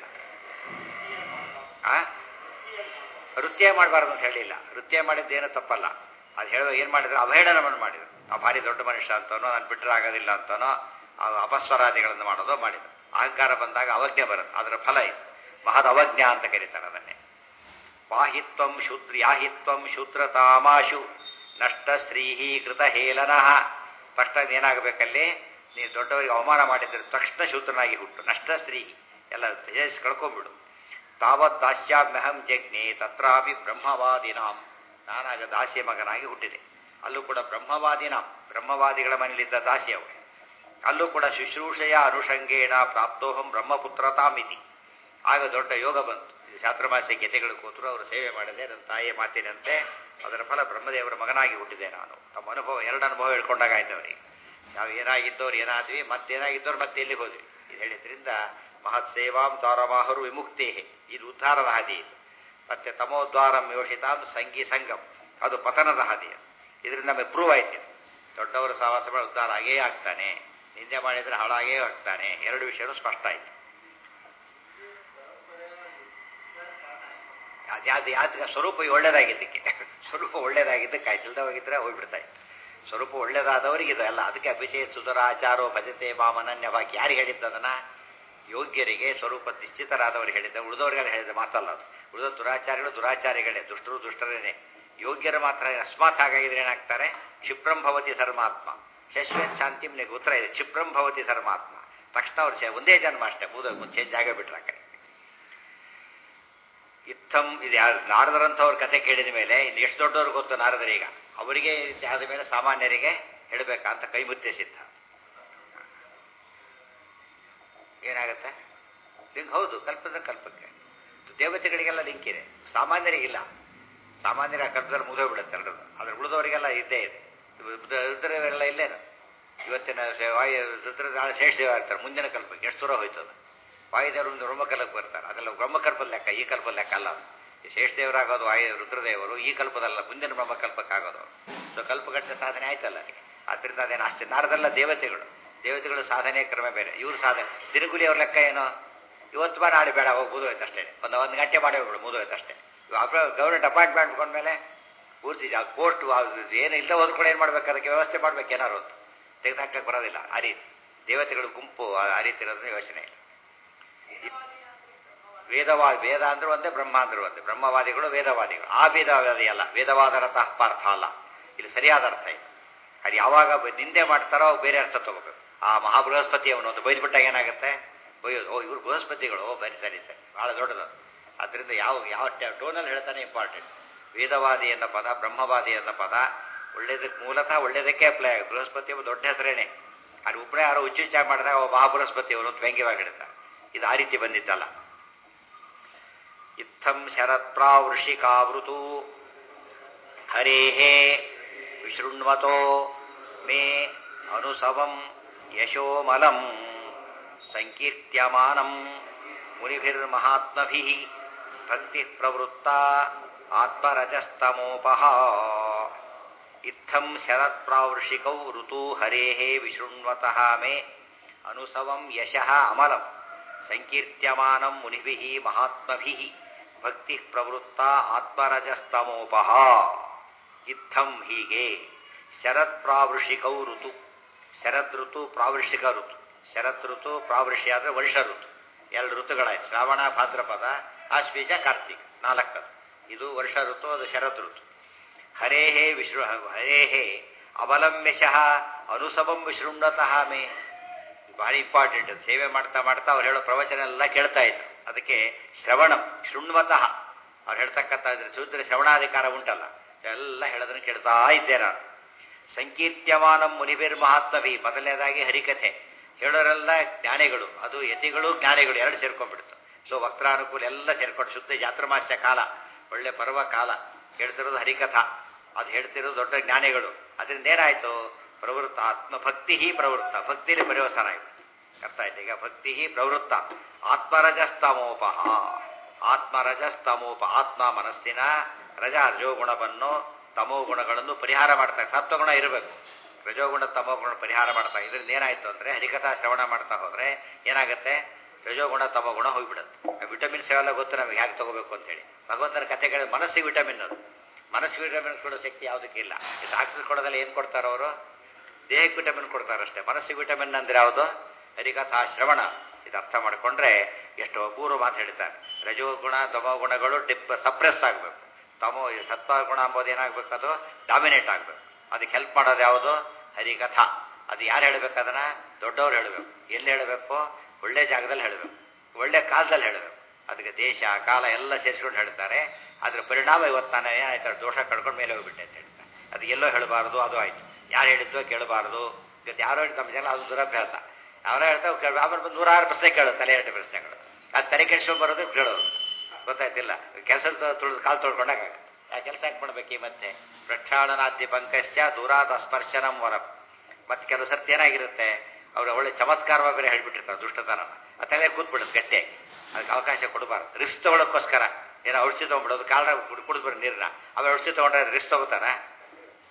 ಆ ನೃತ್ಯ ಮಾಡಬಾರ್ದು ಅಂತ ಹೇಳಿಲ್ಲ ನೃತ್ಯ ಮಾಡಿದ್ದೇನು ತಪ್ಪಲ್ಲ ಅದು ಹೇಳೋ ಏನು ಮಾಡಿದ್ರು ಅವಹೇಳನವನ್ನು ಮಾಡಿದ್ರು ಆ ಭಾರಿ ದೊಡ್ಡ ಮನುಷ್ಯ ಅಂತನೋ ನಾನು ಬಿಟ್ಟರೆ ಆಗೋದಿಲ್ಲ ಅಂತನೋ ಅಪಸ್ವರಾದಿಗಳನ್ನು ಮಾಡೋದೋ ಮಾಡಿದ್ರು ಅಹಂಕಾರ ಬಂದಾಗ ಅವಜ್ಞೆ ಬರುತ್ತೆ ಅದರ ಫಲ ಇದು ಮಹದ್ ಅವಜ್ಞ ಅಂತ ಕರೀತಾರೆ ಅದನ್ನೇ ಪಾಹಿತ್ವಂ ಶೂದ್ರ ಯಾಹಿತ್ವಂ ಶೂದ್ರತಾಮಾಶು ನಷ್ಟ ಸ್ತ್ರೀಹಿ ಕೃತ ಹೇಲನಃ ತಕ್ಷಣ ಏನಾಗಬೇಕಲ್ಲಿ ನೀವು ದೊಡ್ಡವರಿಗೆ ಅವಮಾನ ಮಾಡಿದ್ರೆ ತಕ್ಷಣ ಶೂದ್ರನಾಗಿ ಹುಟ್ಟು ನಷ್ಟ ಸ್ತ್ರೀ ಎಲ್ಲ ತೇಜಸ್ ಕಳ್ಕೊಂಡ್ಬಿಡು ತಾವತ್ ದಾಸ್ಯಾಮ್ಯಹಂ ಜಜ್ಞೆ ತತ್ರಾಪಿ ಬ್ರಹ್ಮವಾದಿನಾಂ ನಾನಾಗ ದಾಸಿಯ ಮಗನಾಗಿ ಹುಟ್ಟಿದೆ ಅಲ್ಲೂ ಕೂಡ ಬ್ರಹ್ಮವಾದಿನಾಂ ಬ್ರಹ್ಮವಾದಿಗಳ ಮನೆಯಲ್ಲಿದ್ದ ದಾಸಿ ಅವರು ಅಲ್ಲೂ ಕೂಡ ಶುಶ್ರೂಷೆಯ ಅನುಷಂಗೇಣ ಪ್ರಾಪ್ತೋಹಂ ಬ್ರಹ್ಮಪುತ್ರತಾಮಿತಿ ಆಗ ದೊಡ್ಡ ಯೋಗ ಬಂತು ಚಾತುರ್ಮಾಸ್ಯ ಗೆತೆಗಳು ಕೂತರು ಅವರು ಸೇವೆ ಮಾಡಿದೆ ನನ್ನ ತಾಯಿಯ ಮಾತಿನಂತೆ ಅದರ ಫಲ ಬ್ರಹ್ಮದೇವರ ಮಗನಾಗಿ ಹುಟ್ಟಿದೆ ನಾನು ತಮ್ಮ ಅನುಭವ ಎರಡು ಅನುಭವ ಹೇಳ್ಕೊಂಡಾಗ ಆಯ್ತವರಿಗೆ ನಾವು ಏನಾಗಿದ್ದವ್ರು ಏನಾದ್ವಿ ಮತ್ತೇನಾಗಿದ್ದವ್ರು ಮತ್ತೆ ಎಲ್ಲಿ ಹೋದ್ವಿ ಇದು ಹೇಳಿದ್ರಿಂದ ಮಹತ್ ಸೇವಾಂ ದ್ವಾರಮಾಹರು ವಿಮುಕ್ತೇ ಇದು ಉದ್ಧಾರದ ಹಾದಿ ಇದು ಮತ್ತೆ ತಮೋದ್ವಾರಂ ಯೋಷಿತಾಂ ಸಂಗಿ ಸಂಗಮ್ ಅದು ಪತನದ ಹಾದಿ ಇದರಿಂದ ನಮಗೆ ಪ್ರೂವ್ ಆಯ್ತು ದೊಡ್ಡವರ ಸಹವಾಸ ಮಾಡಿ ಉದ್ಧಾರ ಆಗೇ ಆಗ್ತಾನೆ ನಿಂದೆ ಮಾಡಿದರೆ ಹಾಳಾಗೇ ಆಗ್ತಾನೆ ಎರಡು ವಿಷಯನೂ ಸ್ಪಷ್ಟ ಆಯ್ತು ಅದ್ಯಾವ್ದು ಯಾವ್ದು ಸ್ವರೂಪ ಒಳ್ಳೇದಾಗಿದ್ದಕ್ಕೆ ಸ್ವರೂಪ ಒಳ್ಳೇದಾಗಿದ್ದಕ್ಕೆ ಆಯ್ತು ಇಲ್ದ ಹೋಗಿದ್ರೆ ಹೋಗ್ಬಿಡ್ತಾ ಇತ್ತು ಸ್ವರೂಪ ಒಳ್ಳೇದಾದವರಿಗೆ ಇದು ಅಲ್ಲ ಅದಕ್ಕೆ ಅಭಿಚಯ ಸುಧರಾಚಾರೋ ಭಜತೆ ಮಾಮನನ್ಯ ಬಾಕಿ ಯಾರಿಗೆ ಹೇಳಿದ್ದದನ್ನ ಯೋಗ್ಯರಿಗೆ ಸ್ವರೂಪ ನಿಶ್ಚಿತರಾದವರಿಗೆ ಹೇಳಿದ್ದ ಉಳಿದವರಿಗೆಲ್ಲ ಹೇಳಿದ ಮಾತಲ್ಲ ಅದು ಉಳಿದ ದುರಾಚಾರಿಗಳು ದುರಾಚಾರಿಗಳೇ ದುಷ್ಟರು ದುಷ್ಟರೇನೆ ಯೋಗ್ಯರು ಮಾತ್ರ ಅಸ್ಮಾತ್ ಹಾಗಾಗಿದ್ರೆ ಏನಾಗ್ತಾರೆ ಕ್ಷಿಪ್ರಂ ಭವತಿ ಧರ್ಮಾತ್ಮ ಶಶ್ವತ್ ಶಾಂತಿ ನಿಮಗೆ ಉತ್ತರ ಇದೆ ಕ್ಷಿಪ್ರಂ ಭವತಿ ಧರ್ಮಾತ್ಮ ತಕ್ಷಣ ಅವ್ರು ಒಂದೇ ಜನ್ಮ ಅಷ್ಟೇ ಮುದ ಚೇಂಜ್ ಆಗೇ ಬಿಟ್ರ ಕಡೆ ಇತ್ತಂ ಇದು ಯಾರು ನಾರದರಂಥವ್ರ ಕಥೆ ಕೇಳಿದ ಮೇಲೆ ಇನ್ನು ಎಷ್ಟು ದೊಡ್ಡವ್ರು ಗೊತ್ತು ನಾರದರೀಗ ಅವರಿಗೆ ಆದ ಮೇಲೆ ಸಾಮಾನ್ಯರಿಗೆ ಹೇಳಬೇಕಾ ಅಂತ ಕೈ ಮುತ್ತೆ ಸಿದ್ಧ ಏನಾಗತ್ತೆ ಲಿಂಕ್ ಹೌದು ಕಲ್ಪದ ಕಲ್ಪಕ್ಕೆ ದೇವತೆಗಳಿಗೆಲ್ಲ ಲಿಂಕ್ ಇದೆ ಸಾಮಾನ್ಯರಿಗಿಲ್ಲ ಸಾಮಾನ್ಯರ ಆ ಕಲ್ಪದಲ್ಲಿ ಮುಗಿದೋಗ್ಬಿಡುತ್ತೆ ಎಲ್ಲರದು ಅದ್ರ ಉಳಿದವರಿಗೆಲ್ಲ ಇದ್ದೇ ಇದೆ ರುದ್ರವೆಲ್ಲ ಇಲ್ಲೇನು ಇವತ್ತಿನ ವಾಯು ರುದ್ರ ನಾಳೆ ಶೇಷದೇವ ಇರ್ತಾರೆ ಮುಂದಿನ ಕಲ್ಪಕ್ಕೆ ಎಷ್ಟು ದೂರ ಹೋಯ್ತದ ವಾಯುದೇವರು ಒಂದು ಬ್ರಹ್ಮಕಲ್ಪಕ್ಕೆ ಬರ್ತಾರೆ ಅದೆಲ್ಲ ಬ್ರಹ್ಮಕಲ್ಪದ ಲೆಕ್ಕ ಈ ಕಲ್ಪದ ಲೆಕ್ಕ ಅಲ್ಲ ಶೇಷದೇವರಾಗೋದು ವಾಯು ರುದ್ರದೇವರು ಈ ಕಲ್ಪದಲ್ಲ ಮುಂದಿನ ಬ್ರಹ್ಮಕಲ್ಪಕ್ಕೆ ಆಗೋದು ಸೊ ಕಲ್ಪಗಟ್ಟೆ ಸಾಧನೆ ಆಯ್ತಲ್ಲ ಅದರಿಂದ ಅದೇನು ಅಷ್ಟೇ ನಾರದಲ್ಲ ದೇವತೆಗಳು ದೇವತೆಗಳು ಸಾಧನೆ ಕ್ರಮ ಬೇರೆ ಇವ್ರ ಸಾಧನೆ ದಿನಗುಲಿ ಅವ್ರ ಲೆಕ್ಕ ಏನು ಇವತ್ತು ಬಾ ನಾಳೆ ಬೇಡ ಹೋಗಿ ಮುಗಿದೋಯ್ತು ಅಷ್ಟೇ ಒಂದು ಒಂದು ಗಂಟೆ ಮಾಡಿ ಹೋಗ್ಬಿಡು ಮುಗಿದೋಯ್ತು ಅಷ್ಟೇ ಗೌರ್ಮೆಂಟ್ ಅಪಾಯಿಂಟ್ಮೆಂಟ್ ಬಂದ್ಮೇಲೆ ಪೂರ್ತಿ ಪೋಸ್ಟ್ ಏನು ಇಲ್ಲ ಹೋದ್ ಕೂಡ ಏನು ಮಾಡ್ಬೇಕು ಅದಕ್ಕೆ ವ್ಯವಸ್ಥೆ ಮಾಡ್ಬೇಕು ಏನಾರು ಅಂತ ತೆಗೆದುಹಾಕಕ್ಕೆ ಬರೋದಿಲ್ಲ ಆ ರೀತಿ ದೇವತೆಗಳು ಗುಂಪು ಆ ರೀತಿ ಇರೋದನ್ನ ಯೋಚನೆ ಇಲ್ಲ ವೇದವಾ ವೇದ ಅಂದ್ರೆ ಒಂದೇ ಬ್ರಹ್ಮ ಅಂದ್ರೆ ಒಂದೇ ಬ್ರಹ್ಮವಾದಿಗಳು ವೇದವಾದಿಗಳು ಆ ವೇದವಾದಿ ಅಲ್ಲ ವೇದವಾದರ ಪಾರ್ಥ ಅಲ್ಲ ಇಲ್ಲಿ ಸರಿಯಾದ ಅರ್ಥ ಇದೆ ಅದು ಯಾವಾಗ ನಿಂದೆ ಮಾಡ್ತಾರೋ ಬೇರೆ ಅರ್ಥ ತಗೋಬೇಕು ಆ ಮಹಾಬೃಹಸ್ಪತಿ ಅವನು ಒಂದು ಬೈದ್ಬಿಟ್ಟಾಗ ಏನಾಗುತ್ತೆ ಬೈಯೋದು ಓ ಇವ್ರು ಬೃಹಸ್ಪತಿಗಳು ಓ ಬರಿ ಸರಿ ಸರಿ ಬಹಳ ದೊಡ್ಡದು ಅದರಿಂದ ಯಾವ ಯಾವ ಟೋನಲ್ಲಿ ಹೇಳ್ತಾನೆ ಇಂಪಾರ್ಟೆಂಟ್ ವೇದವಾದಿ ಎನ್ನ ಪದ ಬ್ರಹ್ಮವಾದಿ ಎನ್ನ ಪದ ಒಳ್ಳೇದಕ್ಕೆ ಮೂಲತಃ ಒಳ್ಳೇದಕ್ಕೆ ಅಪ್ಲೈ ಆಗುತ್ತೆ ಬೃಹಸ್ಪತಿ ಒಬ್ಬ ದೊಡ್ಡ ಹೆಸರೇನೆ ಅದು ಒಬ್ಬರೇ ಯಾರೋ ಉಚ್ಚುಚ್ಚ ಮಾಡಿದಾಗ ಒಬ್ಬ ಮಹಾಬೃಹಸ್ಪತಿ ಅವನು ವ್ಯಂಗ್ಯವಾಗಿಡುತ್ತಾರೆ ಇದು ಆ ರೀತಿ ಬಂದಿದ್ದಲ್ಲ ಇತ್ತಂ ಶರತ್ ಪ್ರಾವೃಷಿಕಾವೃತು ಹರೇಹೇ ವಿಶೃಣ್ವತೋ ಮೇ ಅನುಸವಂ ಯಶೋಮಲಂ ಸಂಕೀರ್ತ್ಯಮಾನಂ ಮುನಿಭಿರ್ಮಹಾತ್ಮಭಿಃ ಭಕ್ತಿ ಪ್ರವೃತ್ತ ಆತ್ಮರಜಸ್ತಮೋಪಹ ಇತ್ತಂ ಶರತ್ ಪ್ರಾವೃಷಿಕೌ ಋತು ಹರೇಃ ವಿಶೃಣ್ವತಃ ಮೇ ಅನುಸವಂ ಯಶಃ ಅಮಲಂ ಸಂಕೀರ್ತ್ಯಮಾನಂ ಮುನಿಭಿಃ ಮಹಾತ್ಮಭಿಃ ಭಕ್ತಿ ಪ್ರವೃತ್ತ ಆತ್ಮರಜಸ್ತಮೋಪಹ ಇತ್ತಂ ಹೀಗೆ ಶರತ್ ಪ್ರಾವೃಷಿಕೌ ಋತು ಶರದ್ ಋತು ಪ್ರಾವೃಷಿಕ ಋತು ಶರತ್ ಋತು ಪ್ರಾವೃಷಿ ಆದರೆ ವರ್ಷ ಋತು ಎರಡು ಋತುಗಳಾಯ್ತು ಶ್ರಾವಣ ಭಾದ್ರಪದ ಆಶ್ವೀಜ ಕಾರ್ತಿಕ್ ನಾಲ್ಕದು ಇದು ವರ್ಷ ಋತು ಅದು ಶರತ್ ಋತು ಹರೇಹೇ ವಿಶ್ರು ಹರೇಹೇ ಅವಲಂಬ್ಯಶಃ ಅನುಸವಂ ವಿಶೃಣ್ವತಃ ಮೇ ಭಾಳ ಇಂಪಾರ್ಟೆಂಟ್ ಸೇವೆ ಮಾಡ್ತಾ ಮಾಡ್ತಾ ಅವ್ರು ಹೇಳೋ ಪ್ರವಚನ ಎಲ್ಲ ಕೇಳ್ತಾ ಇದ್ರು ಅದಕ್ಕೆ ಶ್ರವಣಂ ಶೃಣ್ವತಃ ಅವ್ರು ಹೇಳ್ತಕ್ಕಂಥ ಶೂದ್ರ ಶ್ರವಣಾಧಿಕಾರ ಉಂಟಲ್ಲ ಎಲ್ಲ ಹೇಳೋದನ್ನು ಕೇಳ್ತಾ ಇದ್ದೆ ನಾನು ಸಂಕೀರ್ತ್ಯಮಾನಂ ಮುನಿಬೇರ್ ಮಹಾತ್ಮವಿ ಮೊದಲನೇದಾಗಿ ಹರಿಕಥೆ ಹೇಳೋರೆಲ್ಲ ಜ್ಞಾನಿಗಳು ಅದು ಯತಿಗಳು ಜ್ಞಾನಿಗಳು ಎರಡು ಸೇರ್ಕೊಂಡ್ಬಿಡ್ತು ಸೊ ವಕ್ರಾನುಕೂಲ ಎಲ್ಲ ಸೇರ್ಕೊಂಡು ಶುದ್ಧ ಜಾತ್ರಮಾಸ್ಯ ಕಾಲ ಒಳ್ಳೆ ಪರ್ವ ಕಾಲ ಹೇಳ್ತಿರೋದು ಹರಿಕಥಾ ಅದು ಹೇಳ್ತಿರೋದು ದೊಡ್ಡ ಜ್ಞಾನಿಗಳು ಅದರಿಂದ ಏನಾಯ್ತು ಪ್ರವೃತ್ತ ಆತ್ಮಭಕ್ತಿ ಪ್ರವೃತ್ತ ಭಕ್ತಿಲಿ ಪರಿವರ್ತನ ಆಯ್ತು ಅರ್ಥ ಆಯ್ತು ಈಗ ಭಕ್ತಿ ಪ್ರವೃತ್ತ ಆತ್ಮರಜಸ್ತಮೋಪಹ ಆತ್ಮರಜಸ್ತಮೋಪ ಆತ್ಮ ಮನಸ್ಸಿನ ರಜ ರಜೋಗುಣವನ್ನು ತಮೋ ಗುಣಗಳನ್ನು ಪರಿಹಾರ ಮಾಡ್ತಾರೆ ಸತ್ವಗುಣ ಇರಬೇಕು ರಜೋಗುಣ ತಮೋಗುಣ ಪರಿಹಾರ ಮಾಡ್ತಾ ಇದರಿಂದ ಏನಾಯ್ತು ಅಂದ್ರೆ ಹರಿಕಥಾ ಶ್ರವಣ ಮಾಡ್ತಾ ಹೋದ್ರೆ ಏನಾಗುತ್ತೆ ರಜೋಗುಣ ತಮೋಗುಣ ಹೋಗ್ಬಿಡುತ್ತೆ ವಿಟಮಿನ್ಸ್ ಎಲ್ಲ ಗೊತ್ತು ನಮಗೆ ಹೇಗೆ ತಗೋಬೇಕು ಅಂತ ಹೇಳಿ ಭಗವಂತನ ಕಥೆಗಳ ಮನಸ್ಸಿಗೆ ವಿಟಮಿನ್ ಅದು ಮನಸ್ಸಿಗೆ ವಿಟಮಿನ್ ಕೊಡೋ ಶಕ್ತಿ ಯಾವುದಕ್ಕೆ ಇಲ್ಲ ಡಾಕ್ಟರ್ ಕೊಡೋದಲ್ಲಿ ಏನು ಕೊಡ್ತಾರೋ ಅವರು ದೇಹಕ್ಕೆ ವಿಟಮಿನ್ ಕೊಡ್ತಾರಷ್ಟೇ ಮನಸ್ಸಿಗೆ ವಿಟಮಿನ್ ಅಂದ್ರೆ ಯಾವುದು ಹರಿಕಥಾ ಶ್ರವಣ ಇದು ಅರ್ಥ ಮಾಡಿಕೊಂಡ್ರೆ ಎಷ್ಟು ಅಪೂರ್ವ ಮಾತು ಹೇಳ್ತಾರೆ ರಜೋಗುಣ ತಮೋ ಗುಣಗಳು ಡಿಪ್ ಸಪ್ರೆಸ್ ಆಗಬೇಕು ತಮೋ ಸತ್ವಗುಣ ಅಂಬೋದು ಏನಾಗಬೇಕು ಅದು ಡಾಮಿನೇಟ್ ಆಗಬೇಕು ಅದಕ್ಕೆ ಹೆಲ್ಪ್ ಮಾಡೋದು ಯಾವುದು ಹರಿಕಥಾ ಅದು ಯಾರು ಹೇಳ್ಬೇಕು ಅದನ್ನ ದೊಡ್ಡವ್ರು ಹೇಳಬೇಕು ಎಲ್ಲಿ ಹೇಳಬೇಕು ಒಳ್ಳೆ ಜಾಗದಲ್ಲಿ ಹೇಳಬೇಕು ಒಳ್ಳೆ ಕಾಲದಲ್ಲಿ ಹೇಳಬೇಕು ಅದಕ್ಕೆ ದೇಶ ಕಾಲ ಎಲ್ಲ ಸೇರಿಸ್ಕೊಂಡು ಹೇಳ್ತಾರೆ ಅದ್ರ ಪರಿಣಾಮ ಇವತ್ತು ನಾನು ಏನಾಯ್ತು ದೋಷ ಕಳ್ಕೊಂಡು ಮೇಲೆ ಹೋಗ್ಬಿಟ್ಟೆ ಅಂತ ಹೇಳ್ತಾರೆ ಅದು ಎಲ್ಲೋ ಹೇಳಬಾರ್ದು ಅದು ಆಯ್ತು ಯಾರು ಹೇಳಿದ್ವೋ ಕೇಳಬಾರ್ದು ಇವತ್ತು ಯಾರೋ ಹೇಳಿ ತಮ್ಮ ಜನ ಅದು ದುರಭ್ಯಾಸ ಅವರ ಹೇಳ್ತಾವೆ ಕೇಳ ಆಮೇಲೆ ಬಂದು ನೂರಾರು ಪ್ರಶ್ನೆ ಕೇಳೋದು ತಲೆ ಎರಡು ಪ್ರಶ್ನೆಗಳು ಅದು ತಲೆ ಕೆಡ್ಸ್ಕೊಂಡು ಬರೋದು ಕೇಳೋದು ಗೊತ್ತಾಯ್ತಿಲ್ಲ ಕೆಲಸ ತುಳಿದು ಕಾಲು ತೊಳ್ಕೊಂಡಾಗ ಆ ಕೆಲಸ ಯಾಕೆ ಮಾಡ್ಬೇಕು ಈ ಮತ್ತೆ ಪ್ರಕ್ಷಾಳನಾದ್ಯ ಪಂಕಶ್ಚ ದೂರಾದ ಸ್ಪರ್ಶನಂ ವರಂ ಮತ್ತೆ ಕೆಲವು ಸರ್ತಿ ಏನಾಗಿರುತ್ತೆ ಅವ್ರು ಒಳ್ಳೆ ಚಮತ್ಕಾರವಾಗಿ ಬೇರೆ ಹೇಳ್ಬಿಟ್ಟಿರ್ತಾರೆ ದುಷ್ಟತನ ಆ ತಲೆ ಕೂತ್ಬಿಡುತ್ತೆ ಗಟ್ಟೆ ಅದಕ್ಕೆ ಅವಕಾಶ ಕೊಡಬಾರ್ದು ರಿಸ್ಕ್ ತಗೊಳಕ್ಕೋಸ್ಕರ ಏನೋ ಔಷಧಿ ತೊಗೊಂಡ್ಬಿಡೋದು ಕಾಲ ಕುಡಿದು ಬರೋ ನೀರನ್ನ ಅವ ಔಷಧಿ ತೊಗೊಂಡ್ರೆ ರಿಸ್ಕ್ ತಗೋತಾನ